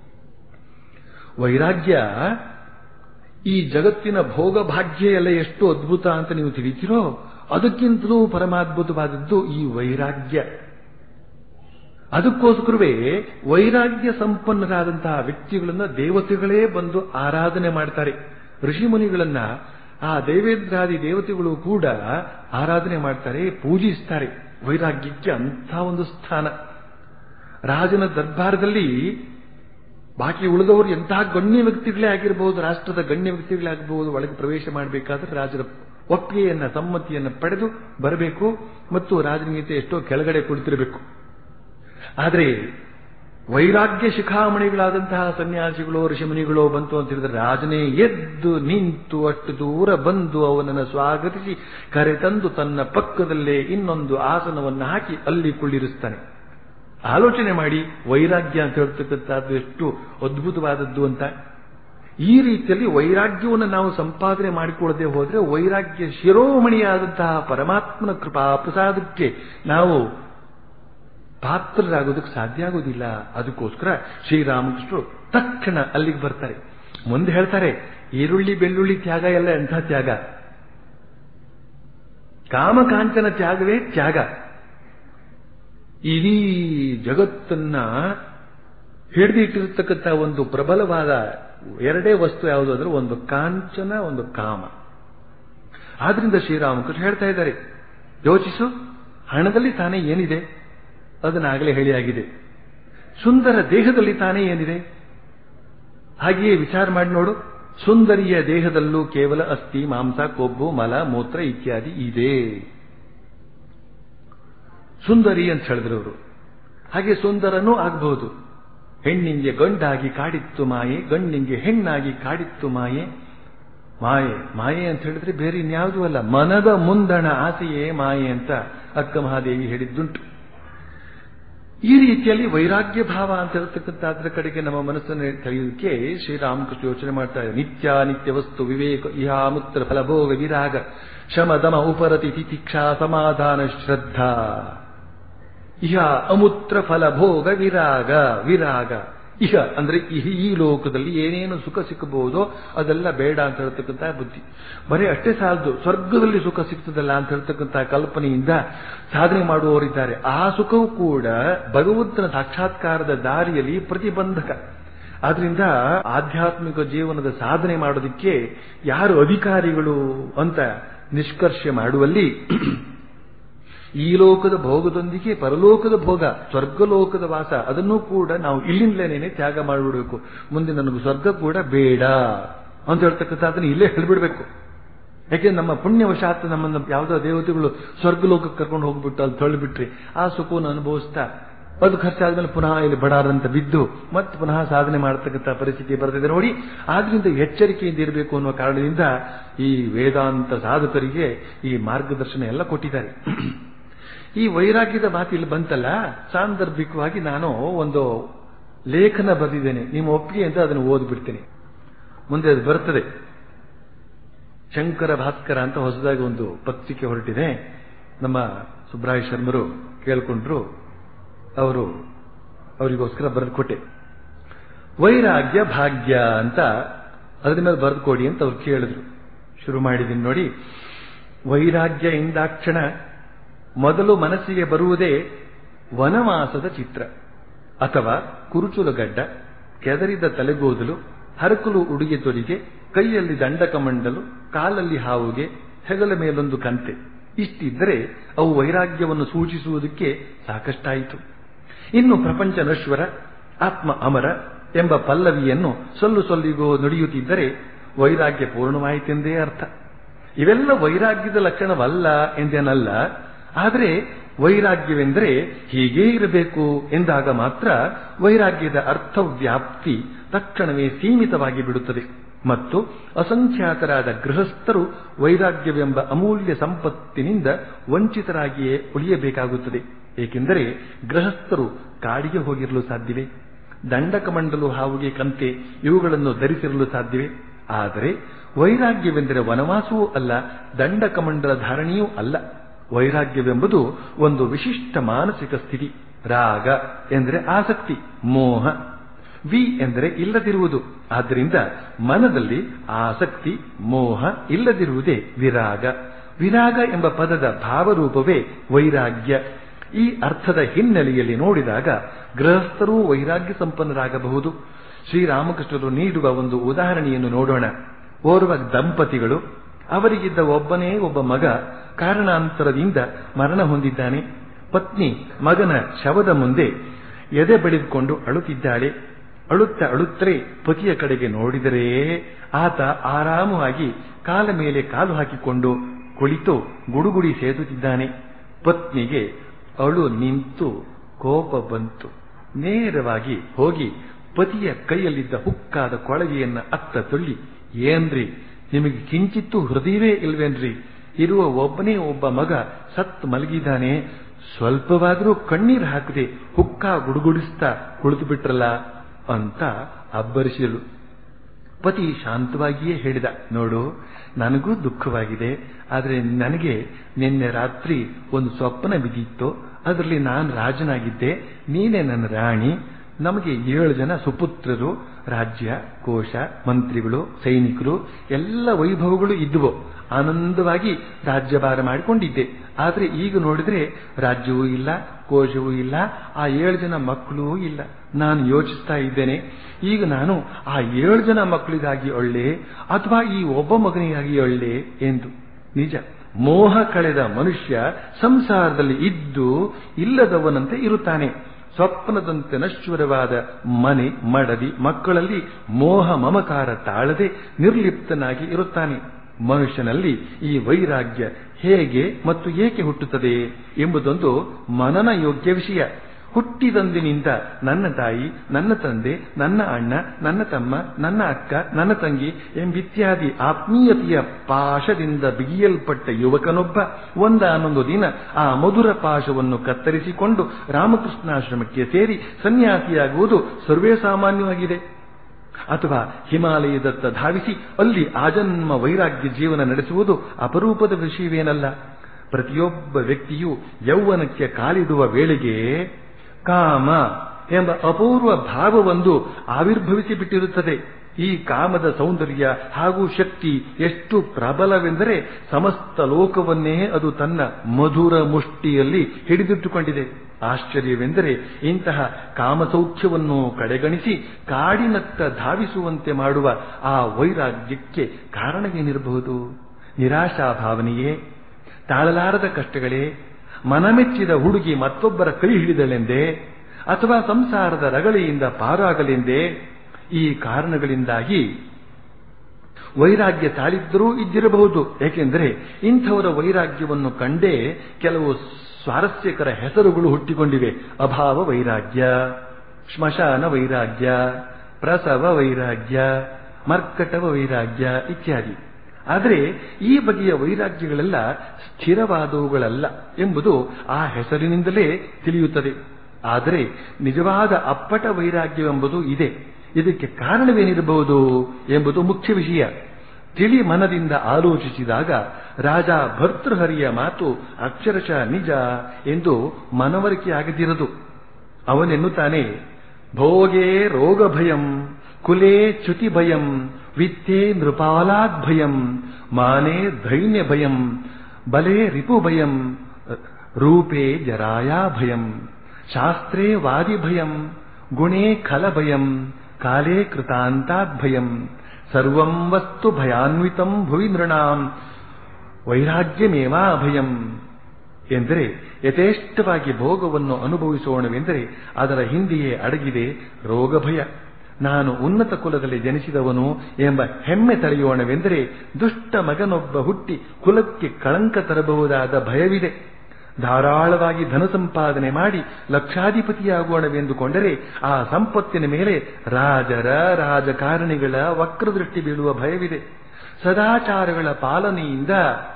ವೈರಾಗ್ಯ ಈ ಜಗತ್ತಿನ ಭೋಗ ಭಾಗ್ಯ ಎಲ್ಲ ಎಷ್ಟು ಅದ್ಭುತ ಅಂತ ನೀವು ತಿಳಿತೀರೋ ಅದಕ್ಕಿಂತಲೂ ಪರಮಾದ್ಭುತವಾದದ್ದು ಈ ವೈರಾಗ್ಯ ಅದಕ್ಕೋಸ್ಕರವೇ ವೈರಾಗ್ಯ ಸಂಪನ್ನರಾದಂತಹ ವ್ಯಕ್ತಿಗಳನ್ನ ದೇವತೆಗಳೇ ಬಂದು ಆರಾಧನೆ ಮಾಡ್ತಾರೆ ಋಷಿಮುನಿಗಳನ್ನ ಆ ದೇವೇಂದ್ರಾದಿ ದೇವತೆಗಳು ಕೂಡ ಆರಾಧನೆ ಮಾಡ್ತಾರೆ ಪೂಜಿಸ್ತಾರೆ ವೈರಾಗ್ಯಕ್ಕೆ ಅಂಥ ಒಂದು ಸ್ಥಾನ ರಾಜನ ದರ್ಬಾರದಲ್ಲಿ ಬಾಕಿ ಉಳಿದವರು ಎಂತಹ ಗಣ್ಯ ವ್ಯಕ್ತಿಗಳೇ ಆಗಿರಬಹುದು ರಾಷ್ಟ್ರದ ಗಣ್ಯ ವ್ಯಕ್ತಿಗಳೇ ಆಗಬಹುದು ಒಳಗೆ ಪ್ರವೇಶ ಮಾಡಬೇಕಾದ್ರೆ ರಾಜರ ಒಪ್ಪಿಗೆಯನ್ನ ಸಮ್ಮತಿಯನ್ನ ಪಡೆದು ಬರಬೇಕು ಮತ್ತು ರಾಜನಿಗಿಂತ ಎಷ್ಟೋ ಕೆಳಗಡೆ ಕುಳಿತಿರಬೇಕು ಆದರೆ ವೈರಾಗ್ಯ ಶಿಖಾಮಣಿಗಳಾದಂತಹ ಸನ್ಯಾಸಿಗಳು ಋಷಿಮುನಿಗಳು ಬಂತು ಅಂತ ಹೇಳಿದ್ರೆ ರಾಜನೇ ಎದ್ದು ನಿಂತು ಅಷ್ಟು ದೂರ ಬಂದು ಅವನನ್ನು ಸ್ವಾಗತಿಸಿ ಕರೆತಂದು ತನ್ನ ಪಕ್ಕದಲ್ಲೇ ಇನ್ನೊಂದು ಆಸನವನ್ನು ಹಾಕಿ ಅಲ್ಲಿ ಕುಳ್ಳಿರಿಸ್ತಾನೆ ಆಲೋಚನೆ ಮಾಡಿ ವೈರಾಗ್ಯ ಅಂತ ಹೇಳ್ತಕ್ಕಂಥದ್ದು ಎಷ್ಟು ಅದ್ಭುತವಾದದ್ದು ಅಂತ ಈ ರೀತಿಯಲ್ಲಿ ವೈರಾಗ್ಯವನ್ನು ನಾವು ಸಂಪಾದನೆ ಮಾಡಿಕೊಳ್ಳದೆ ಹೋದ್ರೆ ವೈರಾಗ್ಯ ಶಿರೋಮಣಿಯಾದಂತಹ ಪರಮಾತ್ಮನ ಕೃಪಾ ಪ್ರಸಾದಕ್ಕೆ ನಾವು ಪಾತ್ರರಾಗೋದಕ್ಕೆ ಸಾಧ್ಯ ಆಗೋದಿಲ್ಲ ಅದಕ್ಕೋಸ್ಕರ ಶ್ರೀರಾಮಕೃಷ್ಣರು ತಕ್ಷಣ ಅಲ್ಲಿಗೆ ಬರ್ತಾರೆ ಮುಂದೆ ಹೇಳ್ತಾರೆ ಈರುಳ್ಳಿ ಬೆಳ್ಳುಳ್ಳಿ ತ್ಯಾಗ ಎಲ್ಲ ಎಂಥ ತ್ಯಾಗ ಕಾಮಕಾಂಚನ ತ್ಯಾಗವೇ ತ್ಯಾಗ ಇಡೀ ಜಗತ್ತನ್ನ ಹಿಡಿದಿಟ್ಟಿರ್ತಕ್ಕಂಥ ಒಂದು ಪ್ರಬಲವಾದ ಎರಡೇ ವಸ್ತು ಯಾವುದು ಅಂದ್ರೆ ಒಂದು ಕಾಂಚನ ಒಂದು ಕಾಮ ಆದ್ರಿಂದ ಶ್ರೀರಾಮಕೃಷ್ಣ ಹೇಳ್ತಾ ಇದ್ದಾರೆ ಯೋಚಿಸು ಹಣದಲ್ಲಿ ತಾನೇ ಏನಿದೆ ಅದನ್ನಾಗಲೇ ಹೇಳಿಯಾಗಿದೆ ಸುಂದರ ದೇಹದಲ್ಲಿ ತಾನೇ ಏನಿದೆ ಹಾಗೆಯೇ ವಿಚಾರ ಮಾಡಿ ನೋಡು ಸುಂದರಿಯ ದೇಹದಲ್ಲೂ ಕೇವಲ ಅಸ್ಥಿ ಮಾಂಸ ಕೊಬ್ಬು ಮಲ ಮೂತ್ರ ಇತ್ಯಾದಿ ಇದೆ ಸುಂದರಿ ಅಂತ ಹೇಳಿದ್ರು ಅವರು ಹಾಗೆ ಸುಂದರನೂ ಆಗಬಹುದು ಹೆಣ್ಣಿಂಗೆ ಗಂಡಾಗಿ ಕಾಡಿತ್ತು ಮಾಯೆ ಗಂಡಿಂಗೆ ಹೆಣ್ಣಾಗಿ ಕಾಡಿತ್ತು ಮಾಯೆ ಮಾಯೆ ಮಾಯೆ ಅಂತ ಹೇಳಿದ್ರೆ ಬೇರೆ ಇನ್ಯಾವುದೂ ಅಲ್ಲ ಮನದ ಮುಂದಣ ಆಸೆಯೇ ಮಾಯೆ ಅಂತ ಅಕ್ಕ ಮಹಾದೇವಿ ಹೇಳಿದ್ದುಂಟು ಈ ರೀತಿಯಲ್ಲಿ ವೈರಾಗ್ಯ ಭಾವ ಅಂತ ಹೇಳ್ತಕ್ಕಂಥ ಅದರ ಕಡೆಗೆ ನಮ್ಮ ಮನಸ್ಸನ್ನು ತೆಗೆಯೋದಕ್ಕೆ ಶ್ರೀರಾಮಕೃಷ್ಣ ಯೋಚನೆ ಮಾಡ್ತಾರೆ ನಿತ್ಯ ನಿತ್ಯ ವಸ್ತು ವಿವೇಕ ಇಹಾಮುತ್ರ ಫಲಭೋಗ ವಿರಾಗ ಶಮ ದಮ ಉಪರತಿ ತಿತಿಕ್ಷಾ ಸಮಾಧಾನ ಶ್ರದ್ಧಾ ಇಹ ಅಮುತ್ರ ಫಲಭೋಗ ವಿರಾಗ ವಿರಾಗ ಇಹ ಅಂದ್ರೆ ಇಹ ಈ ಲೋಕದಲ್ಲಿ ಏನೇನು ಸುಖ ಸಿಕ್ಕಬಹುದೋ ಅದೆಲ್ಲ ಬೇಡ ಅಂತ ಹೇಳ್ತಕ್ಕಂಥ ಬುದ್ಧಿ ಬರೀ ಅಷ್ಟೇ ಸಾಲದು ಸ್ವರ್ಗದಲ್ಲಿ ಸುಖ ಸಿಗ್ತದಲ್ಲ ಅಂತ ಹೇಳ್ತಕ್ಕಂಥ ಕಲ್ಪನೆಯಿಂದ ಸಾಧನೆ ಮಾಡುವವರಿದ್ದಾರೆ ಆ ಸುಖವೂ ಕೂಡ ಭಗವಂತನ ಸಾಕ್ಷಾತ್ಕಾರದ ದಾರಿಯಲ್ಲಿ ಪ್ರತಿಬಂಧಕ ಆದ್ರಿಂದ ಆಧ್ಯಾತ್ಮಿಕ ಜೀವನದ ಸಾಧನೆ ಮಾಡೋದಕ್ಕೆ ಯಾರು ಅಧಿಕಾರಿಗಳು ಅಂತ ನಿಷ್ಕರ್ಷೆ ಮಾಡುವಲ್ಲಿ ಈ ಲೋಕದ ಭೋಗದೊಂದಿಗೆ ಪರಲೋಕದ ಭೋಗ ಸ್ವರ್ಗಲೋಕದ ವಾಸ ಅದನ್ನೂ ಕೂಡ ನಾವು ಇಲ್ಲಿಂದಲೇನೆ ತ್ಯಾಗ ಮಾಡಿಬಿಡಬೇಕು ಮುಂದೆ ನನಗೆ ಸ್ವರ್ಗ ಕೂಡ ಬೇಡ ಅಂತ ಹೇಳ್ತಕ್ಕಂಥ ಅದನ್ನ ಇಲ್ಲೇ ಹೇಳ್ಬಿಡ್ಬೇಕು ಯಾಕೆ ನಮ್ಮ ಪುಣ್ಯವಶಾತ್ ನಮ್ಮನ್ನು ಯಾವುದೋ ದೇವತೆಗಳು ಸ್ವರ್ಗಲೋಕಕ್ಕೆ ಕರ್ಕೊಂಡು ಹೋಗ್ಬಿಟ್ಟು ಅಲ್ಲಿ ತೊಳೆಬಿಟ್ರಿ ಆ ಸುಖವನ್ನು ಅನುಭವಿಸ್ತಾ ಅದು ಖರ್ಚಾದ್ಮೇಲೆ ಪುನಃ ಇಲ್ಲಿ ಬಡಾರಂತ ಬಿದ್ದು ಮತ್ತೆ ಪುನಃ ಸಾಧನೆ ಮಾಡತಕ್ಕಂಥ ಪರಿಸ್ಥಿತಿ ಬರ್ತಿದೆ ನೋಡಿ ಆದ್ರಿಂದ ಎಚ್ಚರಿಕೆಯಿಂದ ಇರಬೇಕು ಅನ್ನುವ ಕಾರಣದಿಂದ ಈ ವೇದಾಂತ ಸಾಧಕರಿಗೆ ಈ ಮಾರ್ಗದರ್ಶನ ಎಲ್ಲ ಕೊಟ್ಟಿದ್ದಾರೆ ಈ ವೈರಾಗ್ಯದ ಮಾತು ಇಲ್ಲಿ ಬಂತಲ್ಲ ಸಾಂದರ್ಭಿಕವಾಗಿ ನಾನು ಒಂದು ಲೇಖನ ಬರೆದಿದ್ದೇನೆ ನಿಮ್ಮ ಒಪ್ಪಿಗೆ ಅಂತ ಅದನ್ನು ಓದ್ಬಿಡ್ತೇನೆ ಮುಂದೆ ಅದು ಬರ್ತದೆ ಶಂಕರ ಭಾಸ್ಕರ ಅಂತ ಹೊಸದಾಗಿ ಒಂದು ಪತ್ರಿಕೆ ಹೊರಟಿದೆ ನಮ್ಮ ಸುಬ್ರಾಯ ಶರ್ಮರು ಕೇಳ್ಕೊಂಡ್ರು ಅವರು ಅವರಿಗೋಸ್ಕರ ಬರೆದು ಕೊಟ್ಟೆ ವೈರಾಗ್ಯ ಭಾಗ್ಯ ಅಂತ ಅದ್ರ ಮೇಲೆ ಬರೆದು ಕೊಡಿ ಅಂತ ಅವ್ರು ಕೇಳಿದ್ರು ಶುರು ಮಾಡಿದ್ದೀನಿ ನೋಡಿ ವೈರಾಗ್ಯ ಎಂದಾಕ್ಷಣ ಮೊದಲು ಮನಸ್ಸಿಗೆ ಬರುವುದೇ ವನವಾಸದ ಚಿತ್ರ ಅಥವಾ ಕುರುಚುಲಗಡ್ಡ ಕೆದರಿದ ತಲೆಗೋದಲು ಹರಕುಲು ಉಡುಗೆ ತೊಡಿಗೆ ಕೈಯಲ್ಲಿ ದಂಡಕಮಂಡಲು ಕಾಲಲ್ಲಿ ಹಾವುಗೆ ಹೆಗಲ ಮೇಲೊಂದು ಕಂತೆ ಇಷ್ಟಿದ್ದರೆ ಅವು ವೈರಾಗ್ಯವನ್ನು ಸೂಚಿಸುವುದಕ್ಕೆ ಸಾಕಷ್ಟಾಯಿತು ಇನ್ನು ಪ್ರಪಂಚ ನಶ್ವರ ಆತ್ಮ ಅಮರ ಎಂಬ ಪಲ್ಲವಿಯನ್ನು ಸೊಲ್ಲು ಸೊಲ್ಲಿಗೋ ನುಡಿಯುತ್ತಿದ್ದರೆ ವೈರಾಗ್ಯ ಪೂರ್ಣವಾಯಿತೆಂದೇ ಅರ್ಥ ಇವೆಲ್ಲ ವೈರಾಗ್ಯದ ಲಕ್ಷಣವಲ್ಲ ಎಂದೇನಲ್ಲ ಆದರೆ ವೈರಾಗ್ಯವೆಂದರೆ ಹೀಗೇ ಇರಬೇಕು ಎಂದಾಗ ಮಾತ್ರ ವೈರಾಗ್ಯದ ಅರ್ಥವ್ಯಾಪ್ತಿ ತಕ್ಷಣವೇ ಸೀಮಿತವಾಗಿ ಬಿಡುತ್ತದೆ ಮತ್ತು ಅಸಂಖ್ಯಾತರಾದ ಗೃಹಸ್ಥರು ವೈರಾಗ್ಯವೆಂಬ ಅಮೂಲ್ಯ ಸಂಪತ್ತಿನಿಂದ ವಂಚಿತರಾಗಿಯೇ ಉಳಿಯಬೇಕಾಗುತ್ತದೆ ಏಕೆಂದರೆ ಗೃಹಸ್ಥರು ಕಾಡಿಗೆ ಹೋಗಿರಲು ಸಾಧ್ಯವೇ ದಂಡಕಮಂಡಲು ಹಾವುಗೆ ಕಂತೆ ಇವುಗಳನ್ನು ಧರಿಸಿರಲು ಸಾಧ್ಯವೇ ಆದರೆ ವೈರಾಗ್ಯವೆಂದರೆ ವನವಾಸವೂ ಅಲ್ಲ ದಂಡಕಮಂಡಲ ಧಾರಣೆಯೂ ಅಲ್ಲ ವೈರಾಗ್ಯವೆಂಬುದು ಒಂದು ವಿಶಿಷ್ಟ ಮಾನಸಿಕ ಸ್ಥಿತಿ ರಾಗ ಎಂದರೆ ಆಸಕ್ತಿ ಮೋಹ ವಿ ಎಂದರೆ ಇಲ್ಲದಿರುವುದು ಆದ್ದರಿಂದ ಮನದಲ್ಲಿ ಆಸಕ್ತಿ ಮೋಹ ಇಲ್ಲದಿರುವುದೇ ವಿರಾಗ ವಿರಾಗ ಎಂಬ ಪದದ ಭಾವರೂಪವೇ ವೈರಾಗ್ಯ ಈ ಅರ್ಥದ ಹಿನ್ನೆಲೆಯಲ್ಲಿ ನೋಡಿದಾಗ ಗೃಹಸ್ಥರೂ ವೈರಾಗ್ಯ ಸಂಪನ್ನರಾಗಬಹುದು ಶ್ರೀರಾಮಕೃಷ್ಣರು ನೀಡುವ ಒಂದು ಉದಾಹರಣೆಯನ್ನು ನೋಡೋಣ ಓರ್ವ ದಂಪತಿಗಳು ಅವರಿಗಿದ್ದ ಒಬ್ಬನೇ ಒಬ್ಬ ಮಗ ಕಾರಣಾಂತರದಿಂದ ಮರಣ ಹೊಂದಿದ್ದಾನೆ ಪತ್ನಿ ಮಗನ ಶವದ ಮುಂದೆ ಎದೆ ಬಡಿದುಕೊಂಡು ಅಳುತ್ತಿದ್ದಾಳೆ ಅಳುತ್ತ ಅಳುತ್ತರೆ ಪತಿಯ ಕಡೆಗೆ ನೋಡಿದರೆ ಆತ ಆರಾಮವಾಗಿ ಕಾಲ ಮೇಲೆ ಕಾಲು ಹಾಕಿಕೊಂಡು ಕುಳಿತು ಗುಡುಗುಡಿ ಸೇದುತ್ತಿದ್ದಾನೆ ಪತ್ನಿಗೆ ಅಳು ನಿಂತು ಕೋಪ ಬಂತು ನೇರವಾಗಿ ಹೋಗಿ ಪತಿಯ ಕೈಯಲ್ಲಿದ್ದ ಹುಕ್ಕಾದ ಕೊಳವೆಯನ್ನ ಅತ್ತ ತೊಳ್ಳಿ ಏನ್ರಿ ನಿಮಗೆ ಕಿಂಚಿತ್ತೂ ಹೃದಯವೇ ಇಲ್ವೇನ್ರಿ ಇರುವ ಒಬ್ಬನೇ ಒಬ್ಬ ಮಗ ಸತ್ ಮಲಗಿದ್ದಾನೆ ಸ್ವಲ್ಪವಾದರೂ ಕಣ್ಣೀರು ಹಾಕದೆ ಹುಕ್ಕ ಗುಡುಗುಡಿಸ್ತಾ ಕುಳಿತು ಬಿಟ್ರಲ್ಲ ಅಂತ ಅಬ್ಬರಿಸಿದಳು ಪತಿ ಶಾಂತವಾಗಿಯೇ ಹೇಳಿದ ನೋಡು ನನಗೂ ದುಃಖವಾಗಿದೆ ಆದರೆ ನನಗೆ ನಿನ್ನೆ ರಾತ್ರಿ ಒಂದು ಸ್ವಪ್ನ ಬಿದ್ದಿತ್ತು ಅದರಲ್ಲಿ ನಾನು ರಾಜನಾಗಿದ್ದೆ ನೀನೇ ನನ್ನ ರಾಣಿ ನಮಗೆ ಏಳು ಜನ ಸುಪುತ್ರರು ರಾಜ್ಯ ಕೋಶ ಮಂತ್ರಿಗಳು ಸೈನಿಕರು ಎಲ್ಲ ವೈಭವಗಳು ಇದ್ದುವು ಆನಂದವಾಗಿ ರಾಜ್ಯಭಾರ ಮಾಡಿಕೊಂಡಿದ್ದೆ ಆದರೆ ಈಗ ನೋಡಿದ್ರೆ ರಾಜ್ಯವೂ ಇಲ್ಲ ಕೋಶವೂ ಇಲ್ಲ ಆ ಏಳು ಜನ ಮಕ್ಕಳೂ ಇಲ್ಲ ನಾನು ಯೋಚಿಸ್ತಾ ಇದ್ದೇನೆ ಈಗ ನಾನು ಆ ಏಳು ಜನ ಮಕ್ಕಳಿಗಾಗಿ ಒಳ್ಳೆ ಅಥವಾ ಈ ಒಬ್ಬ ಮಗನಿಗಾಗಿ ಒಳ್ಳೆ ಎಂದು ನಿಜ ಮೋಹ ಕಳೆದ ಮನುಷ್ಯ ಸಂಸಾರದಲ್ಲಿ ಇದ್ದು ಇಲ್ಲದವನಂತೆ ಇರುತ್ತಾನೆ ಸ್ವಪ್ನದಂತೆ ನಶ್ವರವಾದ ಮನೆ ಮಡದಿ ಮಕ್ಕಳಲ್ಲಿ ಮೋಹ ಮಮಕಾರ ತಾಳದೆ ನಿರ್ಲಿಪ್ತನಾಗಿ ಇರುತ್ತಾನೆ ಮನುಷ್ಯನಲ್ಲಿ ಈ ವೈರಾಗ್ಯ ಹೇಗೆ ಮತ್ತು ಏಕೆ ಹುಟ್ಟುತ್ತದೆ ಎಂಬುದೊಂದು ಮನನ ಯೋಗ್ಯ ವಿಷಯ ಹುಟ್ಟಿದಂದಿನಿಂದ ನನ್ನ ತಾಯಿ ನನ್ನ ತಂದೆ ನನ್ನ ಅಣ್ಣ ನನ್ನ ತಮ್ಮ ನನ್ನ ಅಕ್ಕ ನನ್ನ ತಂಗಿ ಎಂಬಿತ್ಯಾದಿ ಆತ್ಮೀಯತೆಯ ಪಾಶದಿಂದ ಬಿಗಿಯಲ್ಪಟ್ಟ ಯುವಕನೊಬ್ಬ ಒಂದಾನೊಂದು ದಿನ ಆ ಮಧುರ ಪಾಶವನ್ನು ಕತ್ತರಿಸಿಕೊಂಡು ರಾಮಕೃಷ್ಣಾಶ್ರಮಕ್ಕೆ ಸೇರಿ ಸನ್ಯಾಸಿಯಾಗುವುದು ಸರ್ವೇ ಸಾಮಾನ್ಯವಾಗಿದೆ ಅಥವಾ ಹಿಮಾಲಯದತ್ತ ಧಾವಿಸಿ ಅಲ್ಲಿ ಆಜನ್ಮ ವೈರಾಗ್ಯ ಜೀವನ ನಡೆಸುವುದು ಅಪರೂಪದ ವಿಷಯವೇನಲ್ಲ ಪ್ರತಿಯೊಬ್ಬ ವ್ಯಕ್ತಿಯು ಯೌವನಕ್ಕೆ ಕಾಲಿಡುವ ವೇಳೆಗೆ ಕಾಮ ಎಂಬ ಅಪೂರ್ವ ಭಾವವೊಂದು ಆವಿರ್ಭವಿಸಿ ಬಿಟ್ಟಿರುತ್ತದೆ ಈ ಕಾಮದ ಸೌಂದರ್ಯ ಹಾಗೂ ಶಕ್ತಿ ಎಷ್ಟು ಪ್ರಬಲವೆಂದರೆ ಸಮಸ್ತ ಲೋಕವನ್ನೇ ಅದು ತನ್ನ ಮಧುರ ಮುಷ್ಟಿಯಲ್ಲಿ ಹಿಡಿದಿಟ್ಟುಕೊಂಡಿದೆ ಆಶ್ಚರ್ಯವೆಂದರೆ ಇಂತಹ ಕಾಮಸೌಖ್ಯವನ್ನು ಕಡೆಗಣಿಸಿ ಕಾಡಿನತ್ತ ಧಾವಿಸುವಂತೆ ಮಾಡುವ ಆ ವೈರಾಗ್ಯಕ್ಕೆ ಕಾರಣವೇನಿರಬಹುದು ನಿರಾಶಾ ಭಾವನೆಯೇ ತಾಳಲಾರದ ಕಷ್ಟಗಳೇ ಮನಮೆಚ್ಚಿದ ಹುಡುಗಿ ಮತ್ತೊಬ್ಬರ ಕೈ ಹಿಡಿದಳೆಂದೇ ಅಥವಾ ಸಂಸಾರದ ರಗಳೆಯಿಂದ ಪಾರಾಗಲೆಂದೇ ಈ ಕಾರಣಗಳಿಂದಾಗಿ ವೈರಾಗ್ಯ ತಾಳಿದ್ದರೂ ಇದ್ದಿರಬಹುದು ಏಕೆಂದರೆ ಇಂಥವರ ವೈರಾಗ್ಯವನ್ನು ಕಂಡೇ ಕೆಲವು ಸ್ವಾರಸ್ಯಕರ ಹೆಸರುಗಳು ಹುಟ್ಟಿಕೊಂಡಿವೆ ಅಭಾವ ವೈರಾಗ್ಯ ಶ್ಮಶಾನ ವೈರಾಗ್ಯ ಪ್ರಸವ ವೈರಾಗ್ಯ ಮರ್ಕಟವ ವೈರಾಗ್ಯ ಇತ್ಯಾದಿ ಆದರೆ ಈ ಬಗೆಯ ವೈರಾಗ್ಯಗಳೆಲ್ಲ ಸ್ಥಿರವಾದವುಗಳಲ್ಲ ಎಂಬುದು ಆ ಹೆಸರಿನಿಂದಲೇ ತಿಳಿಯುತ್ತದೆ ಆದರೆ ನಿಜವಾದ ಅಪ್ಪಟ ವೈರಾಗ್ಯವೆಂಬುದು ಇದೆ ಇದಕ್ಕೆ ಕಾರಣವೇನಿರಬಹುದು ಎಂಬುದು ಮುಖ್ಯ ವಿಷಯ ತಿಳಿ ಮನದಿಂದ ಆಲೋಚಿಸಿದಾಗ ರಾಜ ಭರ್ತೃಹರಿಯ ಮಾತು ಅಕ್ಷರಶಃ ನಿಜ ಎಂದು ಮನವರಿಕೆಯಾಗದಿರದು ಅವನೆನ್ನುತ್ತಾನೆ ಭೋಗೇ ರೋಗ ಭಯಂ ಕುಲೇ ಚ್ಯುತಿ ಭಯಂ ವಿತ್ತೇ ನೃಪಾಲಾದ್ ಭಯಂ ಮಾನೇ ಧೈನ್ಯ ಭಯಂ ಬಲೇ ರಿಪು ಭಯಂ ರೂಪೇ ಜರಾಯಾ ಭಯಂ ಶಾಸ್ತ್ರೇ ವಾದಿ ಭಯಂ ಗುಣೇ ಖಲ ಭಯಂ ಕಾಲೇ ಕೃತಾಂತಾದ್ ಭಯಂ ಸರ್ವಂ ವಸ್ತು ಭಯಾನ್ವಿತಂ ಭುವಿ ನೃಣಾಂ ವೈರಾಗ್ಯಮೇವಾ ಭಯಂ ಎಂದರೆ ಯಥೇಷ್ಟವಾಗಿ ಭೋಗವನ್ನು ಅನುಭವಿಸೋಣವೆಂದರೆ ಅದರ ಹಿಂದೆಯೇ ಅಡಗಿದೆ ರೋಗ ಭಯ ನಾನು ಉನ್ನತ ಕುಲದಲ್ಲಿ ಜನಿಸಿದವನು ಎಂಬ ಹೆಮ್ಮೆ ತಳೆಯೋಣವೆಂದರೆ ದುಷ್ಟ ಮಗನೊಬ್ಬ ಹುಟ್ಟಿ ಕುಲಕ್ಕೆ ಕಳಂಕ ತರಬಹುದಾದ ಭಯವಿದೆ ಧಾರಾಳವಾಗಿ ಧನ ಸಂಪಾದನೆ ಮಾಡಿ ಲಕ್ಷಾಧಿಪತಿಯಾಗೋಣವೆಂದುಕೊಂಡರೆ ಆ ಸಂಪತ್ತಿನ ಮೇಲೆ ರಾಜರ ರಾಜಕಾರಣಿಗಳ ವಕ್ರದೃಷ್ಟಿ ಬೀಳುವ ಭಯವಿದೆ ಸದಾಚಾರಗಳ ಪಾಲನೆಯಿಂದ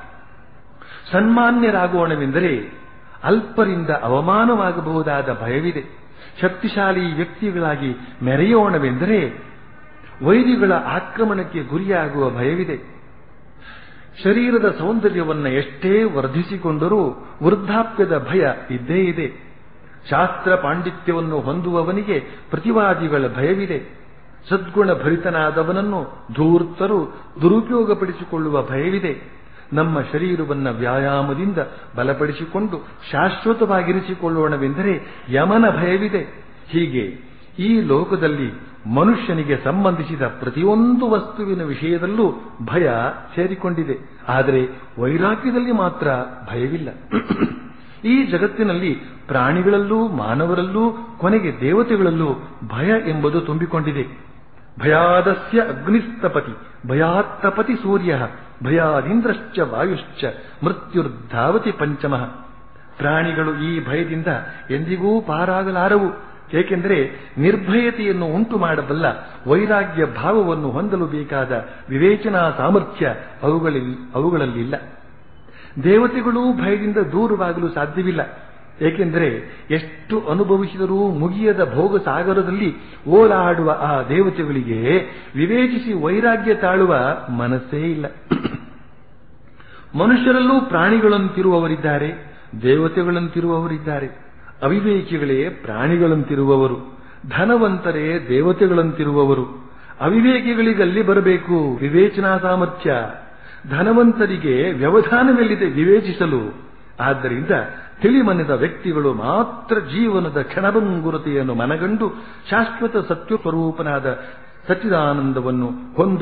ಸನ್ಮಾನ್ಯರಾಗೋಣವೆಂದರೆ ಅಲ್ಪರಿಂದ ಅವಮಾನವಾಗಬಹುದಾದ ಭಯವಿದೆ ಶಕ್ತಿಶಾಲಿ ವ್ಯಕ್ತಿಗಳಾಗಿ ಮೆರೆಯೋಣವೆಂದರೆ ವೈರಿಗಳ ಆಕ್ರಮಣಕ್ಕೆ ಗುರಿಯಾಗುವ ಭಯವಿದೆ ಶರೀರದ ಸೌಂದರ್ಯವನ್ನ ಎಷ್ಟೇ ವರ್ಧಿಸಿಕೊಂಡರೂ ವೃದ್ಧಾಪ್ಯದ ಭಯ ಇದ್ದೇ ಇದೆ ಶಾಸ್ತ್ರ ಪಾಂಡಿತ್ಯವನ್ನು ಹೊಂದುವವನಿಗೆ ಪ್ರತಿವಾದಿಗಳ ಭಯವಿದೆ ಸದ್ಗುಣ ಭರಿತನಾದವನನ್ನು ಧೂರ್ತರು ದುರುಪಯೋಗಪಡಿಸಿಕೊಳ್ಳುವ ಭಯವಿದೆ ನಮ್ಮ ಶರೀರವನ್ನ ವ್ಯಾಯಾಮದಿಂದ ಬಲಪಡಿಸಿಕೊಂಡು ಶಾಶ್ವತವಾಗಿರಿಸಿಕೊಳ್ಳೋಣವೆಂದರೆ ಯಮನ ಭಯವಿದೆ ಹೀಗೆ ಈ ಲೋಕದಲ್ಲಿ ಮನುಷ್ಯನಿಗೆ ಸಂಬಂಧಿಸಿದ ಪ್ರತಿಯೊಂದು ವಸ್ತುವಿನ ವಿಷಯದಲ್ಲೂ ಭಯ ಸೇರಿಕೊಂಡಿದೆ ಆದರೆ ವೈರಾಗ್ಯದಲ್ಲಿ ಮಾತ್ರ ಭಯವಿಲ್ಲ ಈ ಜಗತ್ತಿನಲ್ಲಿ ಪ್ರಾಣಿಗಳಲ್ಲೂ ಮಾನವರಲ್ಲೂ ಕೊನೆಗೆ ದೇವತೆಗಳಲ್ಲೂ ಭಯ ಎಂಬುದು ತುಂಬಿಕೊಂಡಿದೆ ಭಯಾದಸ್ಯ ಅಗ್ನಿಸ್ತಪತಿ ಭಯಾತ್ತಪತಿ ಸೂರ್ಯ ಭಯಾದಿಂದ್ರಶ್ಚ ವಾಯುಶ್ಚ ಮೃತ್ಯುರ್ಧಾವತಿ ಪಂಚಮಃ ಪ್ರಾಣಿಗಳು ಈ ಭಯದಿಂದ ಎಂದಿಗೂ ಪಾರಾಗಲಾರವು ಏಕೆಂದರೆ ನಿರ್ಭಯತೆಯನ್ನು ಉಂಟು ಮಾಡಬಲ್ಲ ವೈರಾಗ್ಯ ಭಾವವನ್ನು ಹೊಂದಲು ಬೇಕಾದ ವಿವೇಚನಾ ಸಾಮರ್ಥ್ಯ ಅವುಗಳಲ್ಲಿ ಅವುಗಳಲ್ಲಿಲ್ಲ ದೇವತೆಗಳೂ ಭಯದಿಂದ ದೂರವಾಗಲು ಸಾಧ್ಯವಿಲ್ಲ ಏಕೆಂದರೆ ಎಷ್ಟು ಅನುಭವಿಸಿದರೂ ಮುಗಿಯದ ಭೋಗ ಸಾಗರದಲ್ಲಿ ಓಲಾಡುವ ಆ ದೇವತೆಗಳಿಗೆ ವಿವೇಚಿಸಿ ವೈರಾಗ್ಯ ತಾಳುವ ಮನಸ್ಸೇ ಇಲ್ಲ ಮನುಷ್ಯರಲ್ಲೂ ಪ್ರಾಣಿಗಳಂತಿರುವವರಿದ್ದಾರೆ ದೇವತೆಗಳಂತಿರುವವರಿದ್ದಾರೆ ಅವಿವೇಕಿಗಳೇ ಪ್ರಾಣಿಗಳಂತಿರುವವರು ಧನವಂತರೇ ದೇವತೆಗಳಂತಿರುವವರು ಅವಿವೇಕಿಗಳಿಗಲ್ಲಿ ಬರಬೇಕು ವಿವೇಚನಾ ಸಾಮರ್ಥ್ಯ ಧನವಂತರಿಗೆ ವ್ಯವಧಾನವೆಲ್ಲಿದೆ ವಿವೇಚಿಸಲು ಆದ್ದರಿಂದ ತಿಳಿಮನೆದ ವ್ಯಕ್ತಿಗಳು ಮಾತ್ರ ಜೀವನದ ಕ್ಷಣಭಂಗುರತೆಯನ್ನು ಮನಗಂಡು ಶಾಶ್ವತ ಸತ್ಯ ಸ್ವರೂಪನಾದ ಸಚ್ಚಿದಾನಂದವನ್ನು ಹೊಂದುವ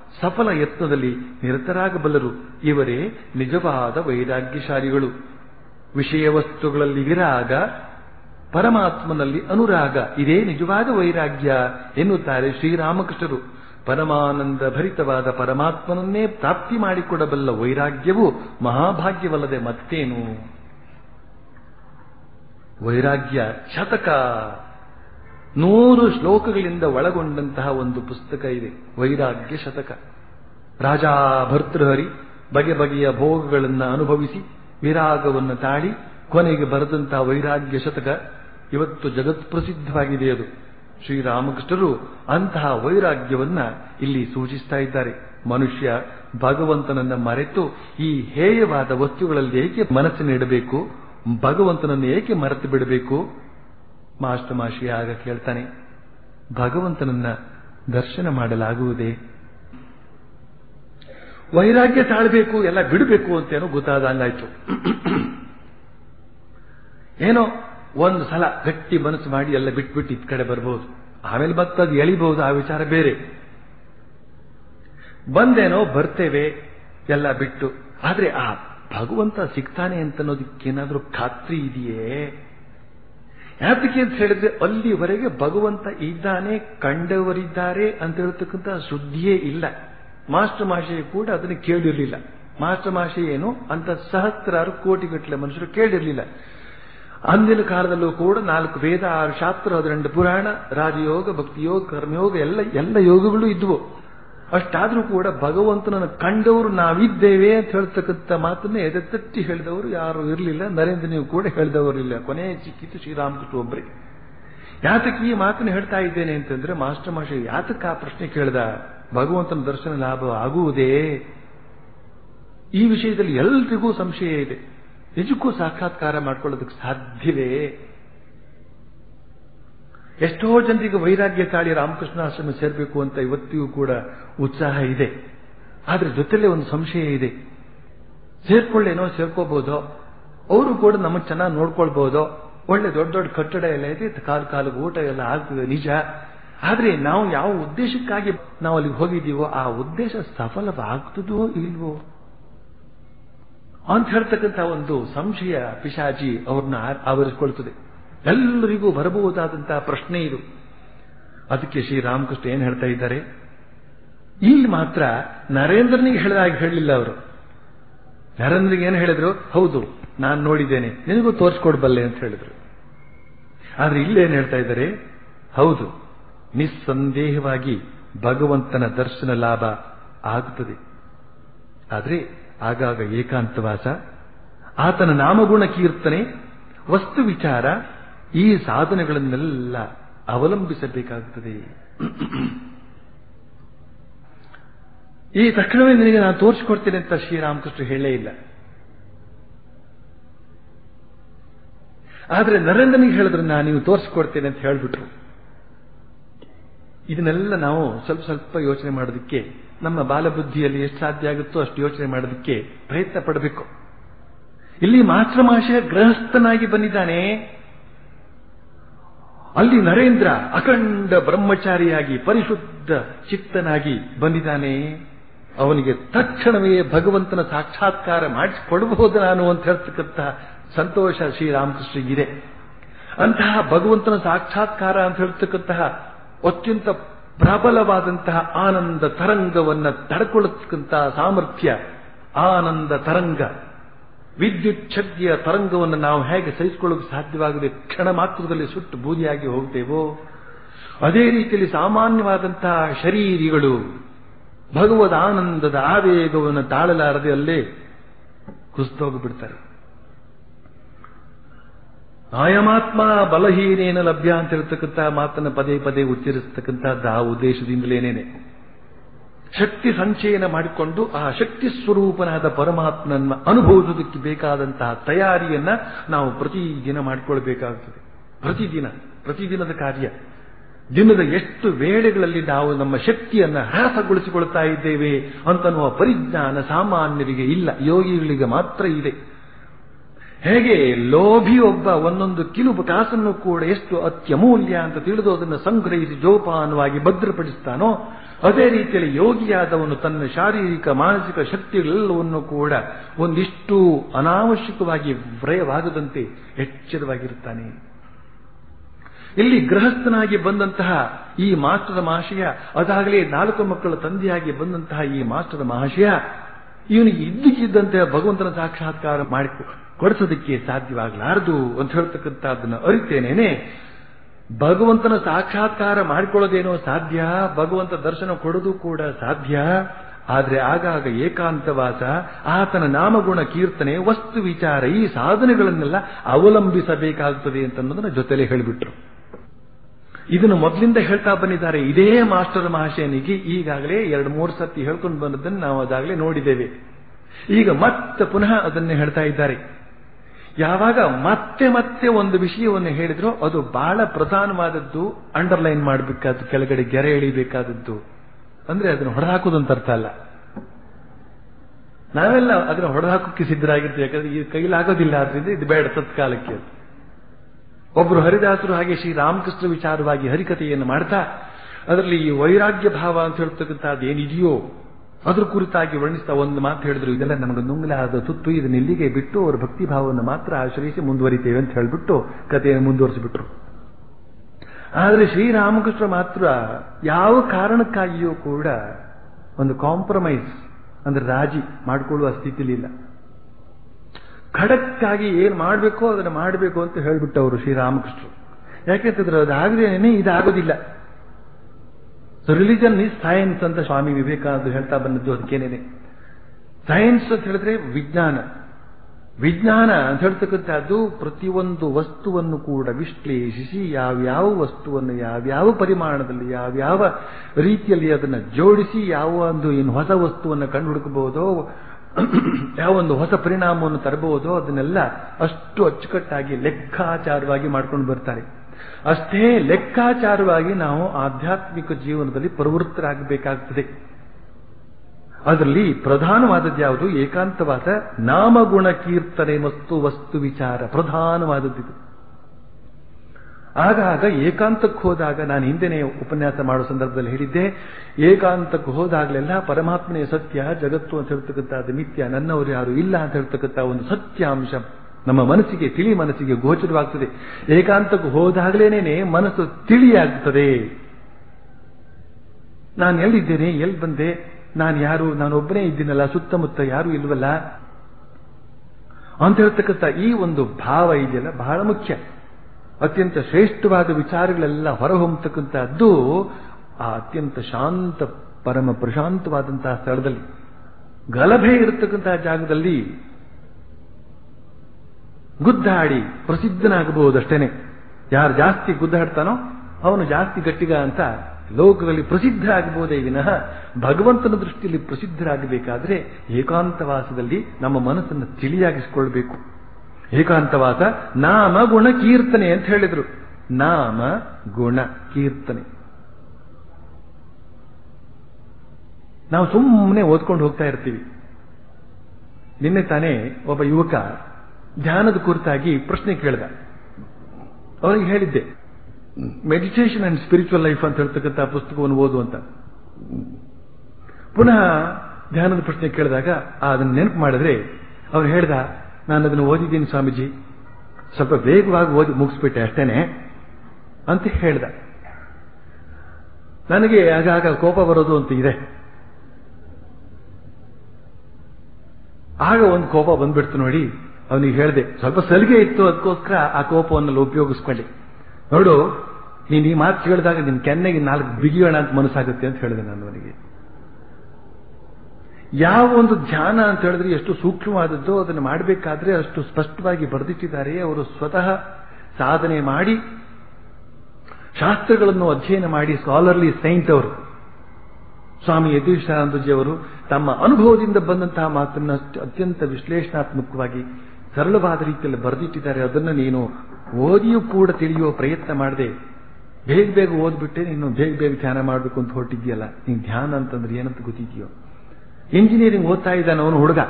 ಸಫಲ ಯತ್ನದಲ್ಲಿ ನಿರತರಾಗಬಲ್ಲರು ಇವರೇ ನಿಜವಾದ ವೈರಾಗ್ಯಶಾಲಿಗಳು ವಿಷಯ ವಸ್ತುಗಳಲ್ಲಿ ವಿರಾಗ ಪರಮಾತ್ಮನಲ್ಲಿ ಅನುರಾಗ ಇದೇ ನಿಜವಾದ ವೈರಾಗ್ಯ ಎನ್ನುತ್ತಾರೆ ಶ್ರೀರಾಮಕೃಷ್ಣರು ಪರಮಾನಂದ ಭರಿತವಾದ ಪರಮಾತ್ಮನನ್ನೇ ಪ್ರಾಪ್ತಿ ಮಾಡಿಕೊಡಬಲ್ಲ ವೈರಾಗ್ಯವು ಮಹಾಭಾಗ್ಯವಲ್ಲದೆ ಮತ್ತೇನು ವೈರಾಗ್ಯ ಶತಕ ನೂರು ಶ್ಲೋಕಗಳಿಂದ ಒಳಗೊಂಡಂತಹ ಒಂದು ಪುಸ್ತಕ ಇದೆ ವೈರಾಗ್ಯ ಶತಕ ರಾಜ ಭರ್ತೃಹರಿ ಬಗೆ ಬಗೆಯ ಭೋಗಗಳನ್ನು ಅನುಭವಿಸಿ ವಿರಾಗವನ್ನು ತಾಳಿ ಕೊನೆಗೆ ಬರೆದಂತಹ ವೈರಾಗ್ಯ ಶತಕ ಇವತ್ತು ಜಗತ್ ಪ್ರಸಿದ್ಧವಾಗಿದೆ ಅದು ಶ್ರೀರಾಮಕೃಷ್ಣರು ಅಂತಹ ವೈರಾಗ್ಯವನ್ನ ಇಲ್ಲಿ ಸೂಚಿಸ್ತಾ ಇದ್ದಾರೆ ಮನುಷ್ಯ ಭಗವಂತನನ್ನ ಮರೆತು ಈ ಹೇಯವಾದ ವಸ್ತುಗಳಲ್ಲಿ ಏಕೆ ಮನಸ್ಸನ್ನು ಇಡಬೇಕು ಭಗವಂತನನ್ನು ಏಕೆ ಮರೆತು ಬಿಡಬೇಕು ಮಾಸ್ಟರ್ ಮಾಷಿ ಆಗ ಕೇಳ್ತಾನೆ ಭಗವಂತನನ್ನ ದರ್ಶನ ಮಾಡಲಾಗುವುದೇ ವೈರಾಗ್ಯ ತಾಳ್ಬೇಕು ಎಲ್ಲ ಬಿಡಬೇಕು ಅಂತೇನೋ ಗೊತ್ತಾದಂಗಾಯ್ತು ಏನೋ ಒಂದು ಸಲ ಗಟ್ಟಿ ಮನಸ್ಸು ಮಾಡಿ ಎಲ್ಲ ಬಿಟ್ಬಿಟ್ಟು ಇತ್ ಕಡೆ ಬರ್ಬೋದು ಆಮೇಲೆ ಮತ್ತದು ಎಳಿಬಹುದು ಆ ವಿಚಾರ ಬೇರೆ ಬಂದೇನೋ ಬರ್ತೇವೆ ಎಲ್ಲ ಬಿಟ್ಟು ಆದ್ರೆ ಆ ಭಗವಂತ ಸಿಗ್ತಾನೆ ಅಂತ ಅನ್ನೋದಕ್ಕೇನಾದ್ರೂ ಖಾತ್ರಿ ಇದೆಯೇ ಯಾತಕ್ಕೆ ಅಂತ ಹೇಳಿದ್ರೆ ಅಲ್ಲಿವರೆಗೆ ಭಗವಂತ ಇದ್ದಾನೆ ಕಂಡವರಿದ್ದಾರೆ ಅಂತ ಹೇಳ್ತಕ್ಕಂಥ ಸುದ್ದಿಯೇ ಇಲ್ಲ ಮಾಸ್ಟರ್ ಮಾಷೆ ಕೂಡ ಅದನ್ನು ಕೇಳಿರಲಿಲ್ಲ ಮಾಸ್ಟರ್ ಮಾಷೆ ಏನು ಅಂತ ಸಹಸ್ರಾರು ಕೋಟಿಗಟ್ಟಲೆ ಮನುಷ್ಯರು ಕೇಳಿರಲಿಲ್ಲ ಅಂದಿನ ಕಾಲದಲ್ಲೂ ಕೂಡ ನಾಲ್ಕು ವೇದ ಆರು ಶಾಸ್ತ್ರ ಹದಿನೆಂಟು ಪುರಾಣ ರಾಜಯೋಗ ಭಕ್ತಿಯೋಗ ಕರ್ಮಯೋಗ ಎಲ್ಲ ಎಲ್ಲ ಯೋಗಗಳು ಇದ್ವು ಅಷ್ಟಾದ್ರೂ ಕೂಡ ಭಗವಂತನನ್ನು ಕಂಡವರು ನಾವಿದ್ದೇವೆ ಅಂತ ಹೇಳ್ತಕ್ಕಂಥ ಮಾತನ್ನೇ ಎದೆತಟ್ಟಿ ಹೇಳಿದವರು ಯಾರು ಇರಲಿಲ್ಲ ನರೇಂದ್ರ ನೀವು ಕೂಡ ಹೇಳಿದವರಿಲ್ಲ ಕೊನೆ ಸಿಕ್ಕಿತ್ತು ಶ್ರೀರಾಮಕೃಷ್ಣ ಒಬ್ಬರೇ ಯಾತಕ್ಕೆ ಈ ಮಾತನ್ನು ಹೇಳ್ತಾ ಇದ್ದೇನೆ ಅಂತಂದ್ರೆ ಮಾಸ್ಟರ್ ಮಾಷೆ ಯಾತಕ್ಕೆ ಆ ಪ್ರಶ್ನೆ ಕೇಳಿದ ಭಗವಂತನ ದರ್ಶನ ಲಾಭ ಆಗುವುದೇ ಈ ವಿಷಯದಲ್ಲಿ ಎಲ್ರಿಗೂ ಸಂಶಯ ಇದೆ ನಿಜಕ್ಕೂ ಸಾಕ್ಷಾತ್ಕಾರ ಮಾಡ್ಕೊಳ್ಳೋದಕ್ಕೆ ಸಾಧ್ಯವೇ ಎಷ್ಟೋ ಜನರಿಗೆ ವೈರಾಗ್ಯ ತಾಳಿ ರಾಮಕೃಷ್ಣ ಆಶ್ರಮ ಸೇರಬೇಕು ಅಂತ ಇವತ್ತಿಗೂ ಕೂಡ ಉತ್ಸಾಹ ಇದೆ ಆದ್ರೆ ಜೊತೆಲೇ ಒಂದು ಸಂಶಯ ಇದೆ ಸೇರ್ಕೊಳ್ಳೇನೋ ಸೇರ್ಕೋಬಹುದೋ ಅವರು ಕೂಡ ನಮಗೆ ಚೆನ್ನಾಗಿ ನೋಡ್ಕೊಳ್ಬಹುದೋ ಒಳ್ಳೆ ದೊಡ್ಡ ದೊಡ್ಡ ಕಟ್ಟಡ ಎಲ್ಲ ಇದೆ ಕಾಲು ಕಾಲಿಗೆ ಊಟ ಎಲ್ಲ ಆಗ್ತದೆ ನಿಜ ಆದ್ರೆ ನಾವು ಯಾವ ಉದ್ದೇಶಕ್ಕಾಗಿ ನಾವು ಅಲ್ಲಿಗೆ ಹೋಗಿದ್ದೀವೋ ಆ ಉದ್ದೇಶ ಸಫಲವಾಗ್ತದೋ ಇಲ್ವೋ ಅಂತ ಹೇಳ್ತಕ್ಕಂಥ ಒಂದು ಸಂಶಯ ಪಿಶಾಚಿ ಅವ್ರನ್ನ ಆವರಿಸಿಕೊಳ್ತದೆ ಎಲ್ಲರಿಗೂ ಬರಬಹುದಾದಂತಹ ಪ್ರಶ್ನೆ ಇದು ಅದಕ್ಕೆ ಶ್ರೀರಾಮಕೃಷ್ಣ ಏನ್ ಹೇಳ್ತಾ ಇದ್ದಾರೆ ಇಲ್ಲಿ ಮಾತ್ರ ನರೇಂದ್ರನಿಗೆ ಹೇಳಿದಾಗ ಹೇಳಲಿಲ್ಲ ಅವರು ನರೇಂದ್ರಿಗೆ ಏನು ಹೇಳಿದ್ರು ಹೌದು ನಾನು ನೋಡಿದ್ದೇನೆ ನಿನಗೂ ತೋರಿಸ್ಕೊಡ್ಬಲ್ಲೆ ಅಂತ ಹೇಳಿದ್ರು ಆದ್ರೆ ಇಲ್ಲೇನು ಹೇಳ್ತಾ ಇದ್ದಾರೆ ಹೌದು ನಿಸ್ಸಂದೇಹವಾಗಿ ಭಗವಂತನ ದರ್ಶನ ಲಾಭ ಆಗುತ್ತದೆ ಆದ್ರೆ ಆಗಾಗ ಏಕಾಂತವಾಸ ಆತನ ನಾಮಗುಣ ಕೀರ್ತನೆ ವಸ್ತು ವಿಚಾರ ಈ ಸಾಧನೆಗಳನ್ನೆಲ್ಲ ಅವಲಂಬಿಸಬೇಕಾಗುತ್ತದೆ ಈ ತಕ್ಷಣವೇ ನಿನಗೆ ನಾನು ತೋರಿಸಿಕೊಡ್ತೇನೆ ಅಂತ ಶ್ರೀರಾಮಕೃಷ್ಣ ಹೇಳೇ ಇಲ್ಲ ಆದ್ರೆ ನರೇಂದ್ರನಿಗೆ ಹೇಳಿದ್ರೆ ನಾನು ನೀವು ತೋರಿಸ್ಕೊಡ್ತೇನೆ ಅಂತ ಹೇಳ್ಬಿಟ್ರು ಇದನ್ನೆಲ್ಲ ನಾವು ಸ್ವಲ್ಪ ಸ್ವಲ್ಪ ಯೋಚನೆ ಮಾಡೋದಕ್ಕೆ ನಮ್ಮ ಬಾಲಬುದ್ಧಿಯಲ್ಲಿ ಎಷ್ಟು ಸಾಧ್ಯ ಆಗುತ್ತೋ ಅಷ್ಟು ಯೋಚನೆ ಮಾಡೋದಕ್ಕೆ ಪ್ರಯತ್ನ ಪಡಬೇಕು ಇಲ್ಲಿ ಮಾತ್ರ ಮಾಷೆ ಗೃಹಸ್ಥನಾಗಿ ಬಂದಿದ್ದಾನೆ ಅಲ್ಲಿ ನರೇಂದ್ರ ಅಖಂಡ ಬ್ರಹ್ಮಚಾರಿಯಾಗಿ ಪರಿಶುದ್ಧ ಚಿತ್ತನಾಗಿ ಬಂದಿದ್ದಾನೆ ಅವನಿಗೆ ತಕ್ಷಣವೇ ಭಗವಂತನ ಸಾಕ್ಷಾತ್ಕಾರ ಮಾಡಿಸಿಕೊಡಬಹುದು ನಾನು ಅಂತ ಹೇಳ್ತಕ್ಕಂಥ ಸಂತೋಷ ಶ್ರೀರಾಮಕೃಷ್ಣಗಿದೆ ಅಂತಹ ಭಗವಂತನ ಸಾಕ್ಷಾತ್ಕಾರ ಅಂತ ಹೇಳ್ತಕ್ಕಂತಹ ಅತ್ಯಂತ ಪ್ರಬಲವಾದಂತಹ ಆನಂದ ತರಂಗವನ್ನ ತಡ್ಕೊಳ್ಳತಕ್ಕಂತಹ ಸಾಮರ್ಥ್ಯ ಆನಂದ ತರಂಗ ವಿದ್ಯುತ್ ಶಕ್ತಿಯ ತರಂಗವನ್ನು ನಾವು ಹೇಗೆ ಸಹಿಸಿಕೊಳ್ಳೋಕೆ ಸಾಧ್ಯವಾಗದೆ ಕ್ಷಣ ಮಾತ್ರದಲ್ಲಿ ಸುಟ್ಟು ಬೂದಿಯಾಗಿ ಹೋಗ್ತೇವೋ ಅದೇ ರೀತಿಯಲ್ಲಿ ಸಾಮಾನ್ಯವಾದಂತಹ ಶರೀರಿಗಳು ಭಗವದ್ ಆನಂದದ ಆವೇಗವನ್ನು ತಾಳಲಾರದೆ ಅಲ್ಲೇ ಕುಸಿದೋಗ್ಬಿಡ್ತಾರೆ ಆಯಮಾತ್ಮ ಬಲಹೀನೇನ ಲಭ್ಯ ಅಂತ ಹೇಳ್ತಕ್ಕಂಥ ಮಾತನ್ನ ಪದೇ ಪದೇ ಉಚ್ಚರಿಸತಕ್ಕಂಥದ್ದು ಆ ಉದ್ದೇಶದಿಂದಲೇನೇನೆ ಶಕ್ತಿ ಸಂಚಯನ ಮಾಡಿಕೊಂಡು ಆ ಶಕ್ತಿ ಸ್ವರೂಪನಾದ ಪರಮಾತ್ಮನನ್ನ ಅನುಭವಿಸುವುದಕ್ಕೆ ಬೇಕಾದಂತಹ ತಯಾರಿಯನ್ನ ನಾವು ಪ್ರತಿದಿನ ಮಾಡಿಕೊಳ್ಬೇಕಾಗುತ್ತದೆ ಪ್ರತಿದಿನ ಪ್ರತಿದಿನದ ಕಾರ್ಯ ದಿನದ ಎಷ್ಟು ವೇಳೆಗಳಲ್ಲಿ ನಾವು ನಮ್ಮ ಶಕ್ತಿಯನ್ನ ಹ್ರಾಸಗೊಳಿಸಿಕೊಳ್ತಾ ಇದ್ದೇವೆ ಅಂತನ್ನುವ ಪರಿಜ್ಞಾನ ಸಾಮಾನ್ಯರಿಗೆ ಇಲ್ಲ ಯೋಗಿಗಳಿಗೆ ಮಾತ್ರ ಇದೆ ಹೇಗೆ ಲೋಭಿ ಒಬ್ಬ ಒಂದೊಂದು ಕಿಲುಬು ಕಾಸನ್ನು ಕೂಡ ಎಷ್ಟು ಅತ್ಯಮೂಲ್ಯ ಅಂತ ತಿಳಿದು ಅದನ್ನು ಸಂಗ್ರಹಿಸಿ ಜೋಪಾನವಾಗಿ ಭದ್ರಪಡಿಸ್ತಾನೋ ಅದೇ ರೀತಿಯಲ್ಲಿ ಯೋಗಿಯಾದವನು ತನ್ನ ಶಾರೀರಿಕ ಮಾನಸಿಕ ಶಕ್ತಿಗಳೆಲ್ಲವನ್ನು ಕೂಡ ಒಂದಿಷ್ಟು ಅನಾವಶ್ಯಕವಾಗಿ ವ್ರಯವಾಗದಂತೆ ಎಚ್ಚರವಾಗಿರುತ್ತಾನೆ ಇಲ್ಲಿ ಗೃಹಸ್ಥನಾಗಿ ಬಂದಂತಹ ಈ ಮಾಸ್ಟರ್ ಮಹಾಶಯ ಅದಾಗಲೇ ನಾಲ್ಕು ಮಕ್ಕಳ ತಂದೆಯಾಗಿ ಬಂದಂತಹ ಈ ಮಾಸ್ಟರ್ ಮಹಾಶಯ ಇವನಿಗೆ ಇದ್ದಕ್ಕಿದ್ದಂತೆ ಭಗವಂತನ ಸಾಕ್ಷಾತ್ಕಾರ ಮಾಡಿ ಕೊಡಿಸೋದಕ್ಕೆ ಸಾಧ್ಯವಾಗಲಾರದು ಅಂತ ಹೇಳ್ತಕ್ಕಂಥದ್ದನ್ನ ಅರಿತೇನೇನೆ ಭಗವಂತನ ಸಾಕ್ಷಾತ್ಕಾರ ಮಾಡಿಕೊಳ್ಳೋದೇನೋ ಸಾಧ್ಯ ಭಗವಂತ ದರ್ಶನ ಕೊಡೋದು ಕೂಡ ಸಾಧ್ಯ ಆದ್ರೆ ಆಗಾಗ ಏಕಾಂತವಾಸ ಆತನ ನಾಮಗುಣ ಕೀರ್ತನೆ ವಸ್ತು ವಿಚಾರ ಈ ಸಾಧನೆಗಳನ್ನೆಲ್ಲ ಅವಲಂಬಿಸಬೇಕಾಗುತ್ತದೆ ಅಂತನ್ನೋದನ್ನ ಜೊತೆಲೆ ಹೇಳಿಬಿಟ್ರು ಇದನ್ನು ಮೊದಲಿಂದ ಹೇಳ್ತಾ ಬಂದಿದ್ದಾರೆ ಇದೇ ಮಾಸ್ಟರ್ ಮಹಾಶಯನಿಗೆ ಈಗಾಗಲೇ ಎರಡು ಮೂರು ಸತಿ ಹೇಳ್ಕೊಂಡು ಬಂದದ್ದನ್ನು ನಾವು ಅದಾಗಲೇ ನೋಡಿದ್ದೇವೆ ಈಗ ಮತ್ತೆ ಪುನಃ ಅದನ್ನೇ ಹೇಳ್ತಾ ಇದ್ದಾರೆ ಯಾವಾಗ ಮತ್ತೆ ಮತ್ತೆ ಒಂದು ವಿಷಯವನ್ನು ಹೇಳಿದ್ರೋ ಅದು ಬಹಳ ಪ್ರಧಾನವಾದದ್ದು ಅಂಡರ್ಲೈನ್ ಮಾಡಬೇಕಾದ್ದು ಕೆಳಗಡೆ ಗೆರೆ ಎಳಿಬೇಕಾದದ್ದು ಅಂದ್ರೆ ಅದನ್ನು ಹೊಡೆದಾಕೋದು ಅಂತ ಅರ್ಥ ಅಲ್ಲ ನಾವೆಲ್ಲ ಅದನ್ನು ಹೊಡೆದಾಕೋಕ್ಕೆ ಸಿದ್ಧರಾಗಿರ್ತೀವಿ ಯಾಕಂದ್ರೆ ಈ ಕೈಲಾಗೋದಿಲ್ಲ ಆದ್ರಿಂದ ಇದು ಬೇಡ ತತ್ಕಾಲಕ್ಕೆ ಅದು ಒಬ್ರು ಹರಿದಾಸರು ಹಾಗೆ ಶ್ರೀರಾಮಕೃಷ್ಣ ವಿಚಾರವಾಗಿ ಹರಿಕಥೆಯನ್ನು ಮಾಡ್ತಾ ಅದರಲ್ಲಿ ಈ ವೈರಾಗ್ಯ ಭಾವ ಅಂತ ಹೇಳ್ತಕ್ಕಂಥದ್ದು ಏನಿದೆಯೋ ಅದ್ರ ಕುರಿತಾಗಿ ವರ್ಣಿಸ್ತಾ ಒಂದು ಮಾತು ಹೇಳಿದ್ರು ಇದೆಲ್ಲ ನಮಗೆ ನುಂಗಲಾದ ತುತ್ತು ಇದನ್ನ ಇಲ್ಲಿಗೆ ಬಿಟ್ಟು ಅವರ ಭಕ್ತಿ ಭಾವವನ್ನು ಮಾತ್ರ ಆಶ್ರಯಿಸಿ ಮುಂದುವರಿತೇವೆ ಅಂತ ಹೇಳ್ಬಿಟ್ಟು ಕಥೆಯನ್ನು ಮುಂದುವರಿಸಿಬಿಟ್ರು ಆದರೆ ಶ್ರೀರಾಮಕೃಷ್ಣ ಮಾತ್ರ ಯಾವ ಕಾರಣಕ್ಕಾಗಿಯೂ ಕೂಡ ಒಂದು ಕಾಂಪ್ರಮೈಸ್ ಅಂದ್ರೆ ರಾಜಿ ಮಾಡಿಕೊಳ್ಳುವ ಸ್ಥಿತಿಲಿಲ್ಲ ಖಡಕ್ಕಾಗಿ ಏನ್ ಮಾಡಬೇಕೋ ಅದನ್ನು ಮಾಡಬೇಕು ಅಂತ ಹೇಳ್ಬಿಟ್ಟು ಅವರು ಶ್ರೀರಾಮಕೃಷ್ಣರು ಯಾಕೆಂತಂದ್ರೆ ಅದಾಗದೇನೆ ಇದಾಗೋದಿಲ್ಲ ಸೊ ರಿಲಿಜನ್ ಈಸ್ ಸೈನ್ಸ್ ಅಂತ ಸ್ವಾಮಿ ವಿವೇಕಾನಂದ ಹೇಳ್ತಾ ಬಂದದ್ದು ಅದಕ್ಕೇನೇನೆ ಸೈನ್ಸ್ ಅಂತ ಹೇಳಿದ್ರೆ ವಿಜ್ಞಾನ ವಿಜ್ಞಾನ ಅಂತ ಹೇಳ್ತಕ್ಕಂಥದ್ದು ಪ್ರತಿಯೊಂದು ವಸ್ತುವನ್ನು ಕೂಡ ವಿಶ್ಲೇಷಿಸಿ ಯಾವ್ಯಾವ ವಸ್ತುವನ್ನು ಯಾವ್ಯಾವ ಪರಿಮಾಣದಲ್ಲಿ ಯಾವ್ಯಾವ ರೀತಿಯಲ್ಲಿ ಅದನ್ನು ಜೋಡಿಸಿ ಯಾವ ಒಂದು ಏನು ಹೊಸ ವಸ್ತುವನ್ನು ಕಂಡು ಹುಡುಕಬಹುದೋ ಯಾವ ಒಂದು ಹೊಸ ಪರಿಣಾಮವನ್ನು ತರಬಹುದೋ ಅದನ್ನೆಲ್ಲ ಅಷ್ಟು ಅಚ್ಚುಕಟ್ಟಾಗಿ ಲೆಕ್ಕಾಚಾರವಾಗಿ ಮಾಡ್ಕೊಂಡು ಬರ್ತಾರೆ ಅಷ್ಟೇ ಲೆಕ್ಕಾಚಾರವಾಗಿ ನಾವು ಆಧ್ಯಾತ್ಮಿಕ ಜೀವನದಲ್ಲಿ ಪ್ರವೃತ್ತರಾಗಬೇಕಾಗ್ತದೆ ಅದರಲ್ಲಿ ಪ್ರಧಾನವಾದದ್ದು ಯಾವುದು ಏಕಾಂತವಾದ ನಾಮಗುಣ ಕೀರ್ತನೆ ಮತ್ತು ವಸ್ತು ವಿಚಾರ ಪ್ರಧಾನವಾದದ್ದು ಆಗಾಗ ಏಕಾಂತಕ್ಕೆ ಹೋದಾಗ ನಾನು ಹಿಂದೆನೇ ಉಪನ್ಯಾಸ ಮಾಡೋ ಸಂದರ್ಭದಲ್ಲಿ ಹೇಳಿದ್ದೆ ಏಕಾಂತಕ್ಕೆ ಹೋದಾಗಲೆಲ್ಲ ಪರಮಾತ್ಮನೇ ಸತ್ಯ ಜಗತ್ತು ಅಂತ ಹೇಳ್ತಕ್ಕಂಥದ್ದು ಮಿಥ್ಯ ನನ್ನವರು ಯಾರು ಇಲ್ಲ ಅಂತ ಹೇಳ್ತಕ್ಕಂಥ ಒಂದು ಸತ್ಯಾಂಶ ನಮ್ಮ ಮನಸ್ಸಿಗೆ ತಿಳಿ ಮನಸ್ಸಿಗೆ ಗೋಚರವಾಗ್ತದೆ ಏಕಾಂತಕ್ಕೆ ಹೋದಾಗಲೇನೆ ಮನಸ್ಸು ತಿಳಿಯಾಗ್ತದೆ ನಾನು ಎಲ್ಲಿದ್ದೇನೆ ಎಲ್ಲಿ ಬಂದೆ ನಾನು ಯಾರು ನಾನೊಬ್ಬನೇ ಇದ್ದೀನಲ್ಲ ಸುತ್ತಮುತ್ತ ಯಾರು ಇಲ್ವಲ್ಲ ಅಂತ ಹೇಳ್ತಕ್ಕಂಥ ಈ ಒಂದು ಭಾವ ಇದೆಯಲ್ಲ ಬಹಳ ಮುಖ್ಯ ಅತ್ಯಂತ ಶ್ರೇಷ್ಠವಾದ ವಿಚಾರಗಳೆಲ್ಲ ಹೊರಹೊಮ್ಮತಕ್ಕಂಥದ್ದು ಆ ಅತ್ಯಂತ ಶಾಂತ ಪರಮ ಪ್ರಶಾಂತವಾದಂತಹ ಸ್ಥಳದಲ್ಲಿ ಗಲಭೆ ಇರತಕ್ಕಂತಹ ಜಾಗದಲ್ಲಿ ಗುದ್ದಾಡಿ ಪ್ರಸಿದ್ಧನಾಗಬಹುದಷ್ಟೇನೆ ಯಾರು ಜಾಸ್ತಿ ಗುದ್ದಾಡ್ತಾನೋ ಅವನು ಜಾಸ್ತಿ ಗಟ್ಟಿಗ ಅಂತ ಲೋಕದಲ್ಲಿ ಪ್ರಸಿದ್ಧ ಆಗಬಹುದೇ ವಿನಃ ಭಗವಂತನ ದೃಷ್ಟಿಯಲ್ಲಿ ಪ್ರಸಿದ್ಧರಾಗಬೇಕಾದ್ರೆ ಏಕಾಂತವಾಸದಲ್ಲಿ ನಮ್ಮ ಮನಸ್ಸನ್ನು ತಿಳಿಯಾಗಿಸಿಕೊಳ್ಬೇಕು ಏಕಾಂತವಾಸ ನಾಮ ಗುಣ ಕೀರ್ತನೆ ಅಂತ ಹೇಳಿದ್ರು ನಾಮ ಗುಣ ಕೀರ್ತನೆ ನಾವು ಸುಮ್ಮನೆ ಓದ್ಕೊಂಡು ಹೋಗ್ತಾ ಇರ್ತೀವಿ ನಿನ್ನೆ ತಾನೇ ಒಬ್ಬ ಯುವಕ ಧ್ಯಾನದ ಕುರಿತಾಗಿ ಪ್ರಶ್ನೆ ಕೇಳಿದ ಅವನಿಗೆ ಹೇಳಿದ್ದೆ ಮೆಡಿಟೇಷನ್ ಅಂಡ್ ಸ್ಪಿರಿಚುವಲ್ ಲೈಫ್ ಅಂತ ಹೇಳ್ತಕ್ಕಂಥ ಪುಸ್ತಕವನ್ನು ಓದು ಅಂತ ಪುನಃ ಧ್ಯಾನದ ಪ್ರಶ್ನೆ ಕೇಳಿದಾಗ ಅದನ್ನು ನೆನಪು ಮಾಡಿದ್ರೆ ಅವನು ಹೇಳ್ದ ನಾನು ಅದನ್ನು ಓದಿದ್ದೀನಿ ಸ್ವಾಮೀಜಿ ಸ್ವಲ್ಪ ವೇಗವಾಗಿ ಓದಿ ಮುಗಿಸ್ಬಿಟ್ಟೆ ಅಷ್ಟೇನೆ ಅಂತ ಹೇಳ್ದ ನನಗೆ ಆಗಾಗ ಕೋಪ ಬರೋದು ಅಂತ ಇದೆ ಆಗ ಒಂದು ಕೋಪ ಬಂದ್ಬಿಡ್ತು ನೋಡಿ ಅವನಿಗೆ ಹೇಳಿದೆ ಸ್ವಲ್ಪ ಸಲಿಗೆ ಇತ್ತು ಅದಕ್ಕೋಸ್ಕರ ಆ ಕೋಪವನ್ನು ಉಪಯೋಗಿಸ್ಕೊಂಡೆ ನೋಡು ನೀನು ಈ ಮಾತು ಕೇಳಿದಾಗ ನಿನ್ ಕೆನ್ನೆಗೆ ನಾಲ್ಕು ಬಿಗಿಯೋಣ ಅಂತ ಮನಸ್ಸಾಗುತ್ತೆ ಅಂತ ಹೇಳಿದೆ ನಾನು ಅವನಿಗೆ ಯಾವ ಒಂದು ಧ್ಯಾನ ಅಂತ ಹೇಳಿದ್ರೆ ಎಷ್ಟು ಸೂಕ್ಷ್ಮವಾದದ್ದು ಅದನ್ನು ಮಾಡಬೇಕಾದ್ರೆ ಅಷ್ಟು ಸ್ಪಷ್ಟವಾಗಿ ಬರೆದಿಟ್ಟಿದ್ದಾರೆ ಅವರು ಸ್ವತಃ ಸಾಧನೆ ಮಾಡಿ ಶಾಸ್ತ್ರಗಳನ್ನು ಅಧ್ಯಯನ ಮಾಡಿ ಸ್ಕಾಲರ್ಲಿ ಸೈಂಟ್ ಅವರು ಸ್ವಾಮಿ ಯತೀಶಾನಂದಜಿ ಅವರು ತಮ್ಮ ಅನುಭವದಿಂದ ಬಂದಂತಹ ಮಾತನ್ನು ಅತ್ಯಂತ ವಿಶ್ಲೇಷಣಾತ್ಮಕವಾಗಿ ಸರಳವಾದ ರೀತಿಯಲ್ಲಿ ಬರೆದಿಟ್ಟಿದ್ದಾರೆ ಅದನ್ನು ನೀನು ಓದಿಯೂ ಕೂಡ ತಿಳಿಯುವ ಪ್ರಯತ್ನ ಮಾಡದೆ ಬೇಗ ಬೇಗ ಓದ್ಬಿಟ್ಟೆ ನೀನು ಬೇಗ ಬೇಗ ಧ್ಯಾನ ಮಾಡಬೇಕು ಅಂತ ಹೊರಟಿದ್ಯಲ್ಲ ನೀನು ಧ್ಯಾನ ಅಂತಂದ್ರೆ ಏನಂತ ಗೊತ್ತಿದೆಯೋ ಇಂಜಿನಿಯರಿಂಗ್ ಓದ್ತಾ ಇದ್ದಾನೆ ಅವನು ಹುಡುಗ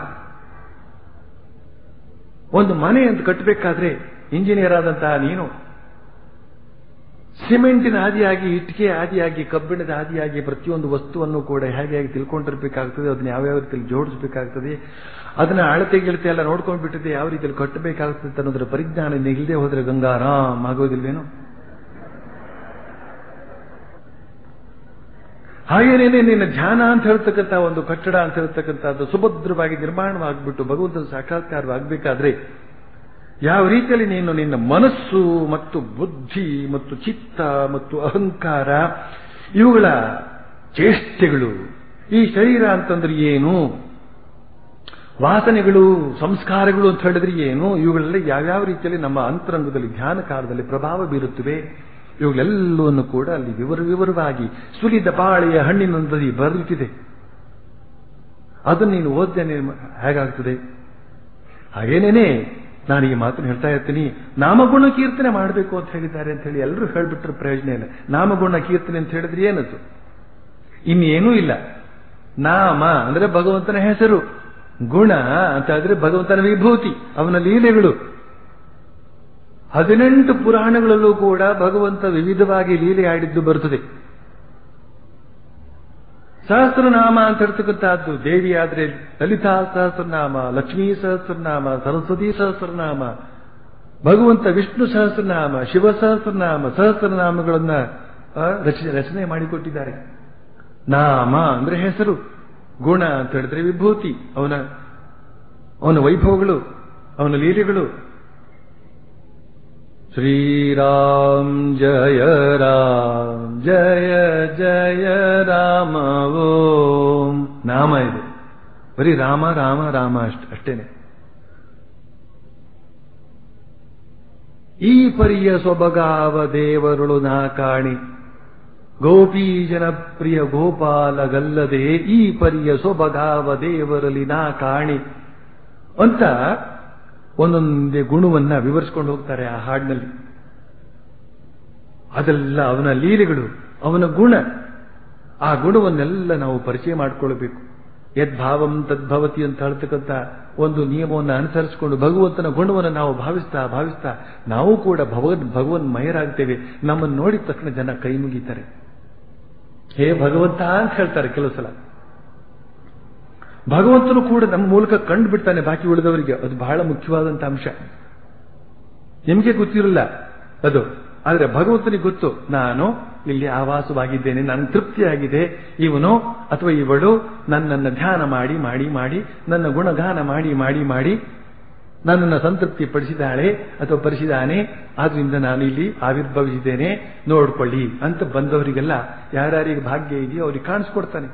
ಒಂದು ಮನೆ ಅಂತ ಕಟ್ಟಬೇಕಾದ್ರೆ ಇಂಜಿನಿಯರ್ ಆದಂತಹ ನೀನು ಸಿಮೆಂಟಿನ ಆದಿಯಾಗಿ ಇಟ್ಟಿಗೆ ಆದಿಯಾಗಿ ಕಬ್ಬಿಣದ ಆದಿಯಾಗಿ ಪ್ರತಿಯೊಂದು ವಸ್ತುವನ್ನು ಕೂಡ ಹೇಗೆ ಹೇಗೆ ತಿಳ್ಕೊಂಡಿರ್ಬೇಕಾಗ್ತದೆ ಅದನ್ನ ಯಾವ್ಯಾವ ರೀತಿಯಲ್ಲಿ ಜೋಡಿಸಬೇಕಾಗ್ತದೆ ಅದನ್ನ ಅಳತೆ ಗಿಳತೆ ಎಲ್ಲ ನೋಡ್ಕೊಂಡು ಬಿಟ್ಟಿದೆ ಯಾವ ರೀತಿಯಲ್ಲಿ ಕಟ್ಟಬೇಕಾಗ್ತದೆ ಅನ್ನೋದ್ರ ಪರಿಜ್ಞಾನ ಇಲ್ಲದೆ ಹೋದ್ರೆ ಗಂಗಾರಾಮ್ ಆಗೋದಿಲ್ವೇನೋ ಹಾಗೇನೇನೆ ನಿನ್ನ ಧ್ಯಾನ ಅಂತ ಹೇಳ್ತಕ್ಕಂಥ ಒಂದು ಕಟ್ಟಡ ಅಂತ ಹೇಳ್ತಕ್ಕಂಥದ್ದು ಸುಭದ್ರವಾಗಿ ನಿರ್ಮಾಣವಾಗ್ಬಿಟ್ಟು ಭಗವಂತನ ಸಾಕ್ಷಾತ್ಕಾರವಾಗಬೇಕಾದ್ರೆ ಯಾವ ರೀತಿಯಲ್ಲಿ ನೀನು ನಿನ್ನ ಮನಸ್ಸು ಮತ್ತು ಬುದ್ಧಿ ಮತ್ತು ಚಿತ್ತ ಮತ್ತು ಅಹಂಕಾರ ಇವುಗಳ ಚೇಷ್ಟೆಗಳು ಈ ಶರೀರ ಅಂತಂದ್ರೆ ಏನು ವಾಸನೆಗಳು ಸಂಸ್ಕಾರಗಳು ಅಂತ ಹೇಳಿದ್ರೆ ಏನು ಇವುಗಳೆಲ್ಲ ಯಾವ್ಯಾವ ರೀತಿಯಲ್ಲಿ ನಮ್ಮ ಅಂತರಂಗದಲ್ಲಿ ಧ್ಯಾನ ಕಾಲದಲ್ಲಿ ಪ್ರಭಾವ ಬೀರುತ್ತವೆ ಇವುಗಳೆಲ್ಲವನ್ನು ಕೂಡ ಅಲ್ಲಿ ವಿವರ ವಿವರವಾಗಿ ಸುಲಿದ ಬಾಳೆಯ ಹಣ್ಣಿನಂತದಿ ಬರೆದಿಟ್ಟಿದೆ ಅದನ್ನು ನೀನು ಓದ್ದೇನೆ ಹೇಗಾಗ್ತದೆ ಹಾಗೇನೇನೆ ನಾನು ಈ ಮಾತನ್ನು ಹೇಳ್ತಾ ಇರ್ತೀನಿ ನಾಮಗುಣ ಕೀರ್ತನೆ ಮಾಡಬೇಕು ಅಂತ ಹೇಳಿದ್ದಾರೆ ಅಂತ ಹೇಳಿ ಎಲ್ಲರೂ ಹೇಳ್ಬಿಟ್ರೆ ಪ್ರಯೋಜನ ಇಲ್ಲ ನಾಮಗುಣ ಕೀರ್ತನೆ ಅಂತ ಹೇಳಿದ್ರೆ ಏನದು ಇನ್ನೇನೂ ಇಲ್ಲ ನಾಮ ಅಂದ್ರೆ ಭಗವಂತನ ಹೆಸರು ಗುಣ ಅಂತ ಹೇಳಿದ್ರೆ ಭಗವಂತನ ವಿಭೂತಿ ಅವನ ಲೀಲೆಗಳು ಹದಿನೆಂಟು ಪುರಾಣಗಳಲ್ಲೂ ಕೂಡ ಭಗವಂತ ವಿವಿಧವಾಗಿ ಲೀಲೆ ಆಡಿದ್ದು ಬರುತ್ತದೆ ಸಹಸ್ರನಾಮ ಅಂತ ಹೇಳ್ತಕ್ಕಂಥದ್ದು ದೇವಿ ಆದ್ರೆ ಲಲಿತಾ ಸಹಸ್ರನಾಮ ಲಕ್ಷ್ಮೀ ಸಹಸ್ರನಾಮ ಸರಸ್ವತಿ ಸಹಸ್ರನಾಮ ಭಗವಂತ ವಿಷ್ಣು ಸಹಸ್ರನಾಮ ಶಿವ ಸಹಸ್ರನಾಮ ಸಹಸ್ರನಾಮಗಳನ್ನ ಆ, ರಚನೆ ರಚನೆ ಮಾಡಿಕೊಟ್ಟಿದ್ದಾರೆ ನಾಮ ಅಂದ್ರೆ ಹೆಸರು ಗುಣ ಅಂತ ಹೇಳಿದ್ರೆ ವಿಭೂತಿ ಅವನ ಅವನ ವೈಭವಗಳು ಅವನ ಲೀಲೆಗಳು ಶ್ರೀರಾಮ್ ಜಯ ರಾಮ್ ಜಯ ಜಯ ರಾಮ ಓಂ ನಾಮ ಇದು ಬರೀ ರಾಮ ರಾಮ ರಾಮ ಅಷ್ಟ ಅಷ್ಟೇನೆ ಈ ಪರಿಯ ಸೊಬಗಾವ ದೇವರುಳು ನಾ ಕಾಣಿ ಗೋಪಿ ಜನಪ್ರಿಯ ಗೋಪಾಲಗಲ್ಲದೆ ಈ ಪರಿಯ ಸೊಬಗಾವ ದೇವರಲ್ಲಿ ನಾ ಕಾಣಿ ಅಂತ ಒಂದೊಂದೇ ಗುಣವನ್ನ ವಿವರಿಸಿಕೊಂಡು ಹೋಗ್ತಾರೆ ಆ ಹಾಡಿನಲ್ಲಿ ಅದೆಲ್ಲ ಅವನ ಲೀಲೆಗಳು ಅವನ ಗುಣ ಆ ಗುಣವನ್ನೆಲ್ಲ ನಾವು ಪರಿಚಯ ಮಾಡಿಕೊಳ್ಬೇಕು ಯದ್ಭಾವಂ ತದ್ಭವತಿ ಅಂತ ಹೇಳ್ತಕ್ಕಂಥ ಒಂದು ನಿಯಮವನ್ನು ಅನುಸರಿಸಿಕೊಂಡು ಭಗವಂತನ ಗುಣವನ್ನು ನಾವು ಭಾವಿಸ್ತಾ ಭಾವಿಸ್ತಾ ನಾವು ಕೂಡ ಭಗವದ್ ಭಗವನ್ ಮಯರಾಗ್ತೇವೆ ನಮ್ಮನ್ನು ನೋಡಿದ ತಕ್ಷಣ ಜನ ಕೈ ಮುಗಿತಾರೆ ಹೇ ಭಗವಂತ ಅಂತ ಹೇಳ್ತಾರೆ ಕೆಲವು ಸಲ ಭಗವಂತನು ಕೂಡ ನಮ್ಮ ಮೂಲಕ ಕಂಡು ಬಿಡ್ತಾನೆ ಬಾಕಿ ಉಳಿದವರಿಗೆ ಅದು ಬಹಳ ಮುಖ್ಯವಾದಂತ ಅಂಶ ನಿಮಗೆ ಗೊತ್ತಿರಲ್ಲ ಅದು ಆದ್ರೆ ಭಗವಂತನಿಗೆ ಗೊತ್ತು ನಾನು ಇಲ್ಲಿ ಆವಾಸವಾಗಿದ್ದೇನೆ ನಾನು ತೃಪ್ತಿಯಾಗಿದೆ ಇವನು ಅಥವಾ ಇವಳು ನನ್ನನ್ನು ಧ್ಯಾನ ಮಾಡಿ ಮಾಡಿ ಮಾಡಿ ನನ್ನ ಗುಣಗಾನ ಮಾಡಿ ಮಾಡಿ ಮಾಡಿ ನನ್ನನ್ನು ಸಂತೃಪ್ತಿ ಪಡಿಸಿದಾಳೆ ಅಥವಾ ಪಡಿಸಿದಾನೆ ಆದ್ರಿಂದ ನಾನು ಇಲ್ಲಿ ಆವಿರ್ಭವಿಸಿದ್ದೇನೆ ನೋಡ್ಕೊಳ್ಳಿ ಅಂತ ಬಂದವರಿಗೆಲ್ಲ ಯಾರ್ಯಾರಿಗೆ ಭಾಗ್ಯ ಇದೆಯೋ ಅವ್ರಿಗೆ ಕಾಣಿಸ್ಕೊಡ್ತಾನೆ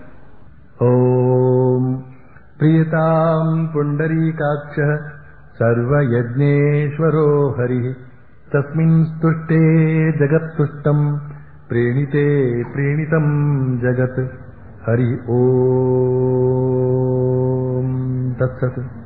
ॐ प्रियताम् पुण्डरीकाक्षः सर्वयज्ञेश्वरो हरिः तस्मिन् स्तुष्टे जगत्तुष्टम् प्रेणिते प्रेणितम् जगत् हरि ॐ तत्सत्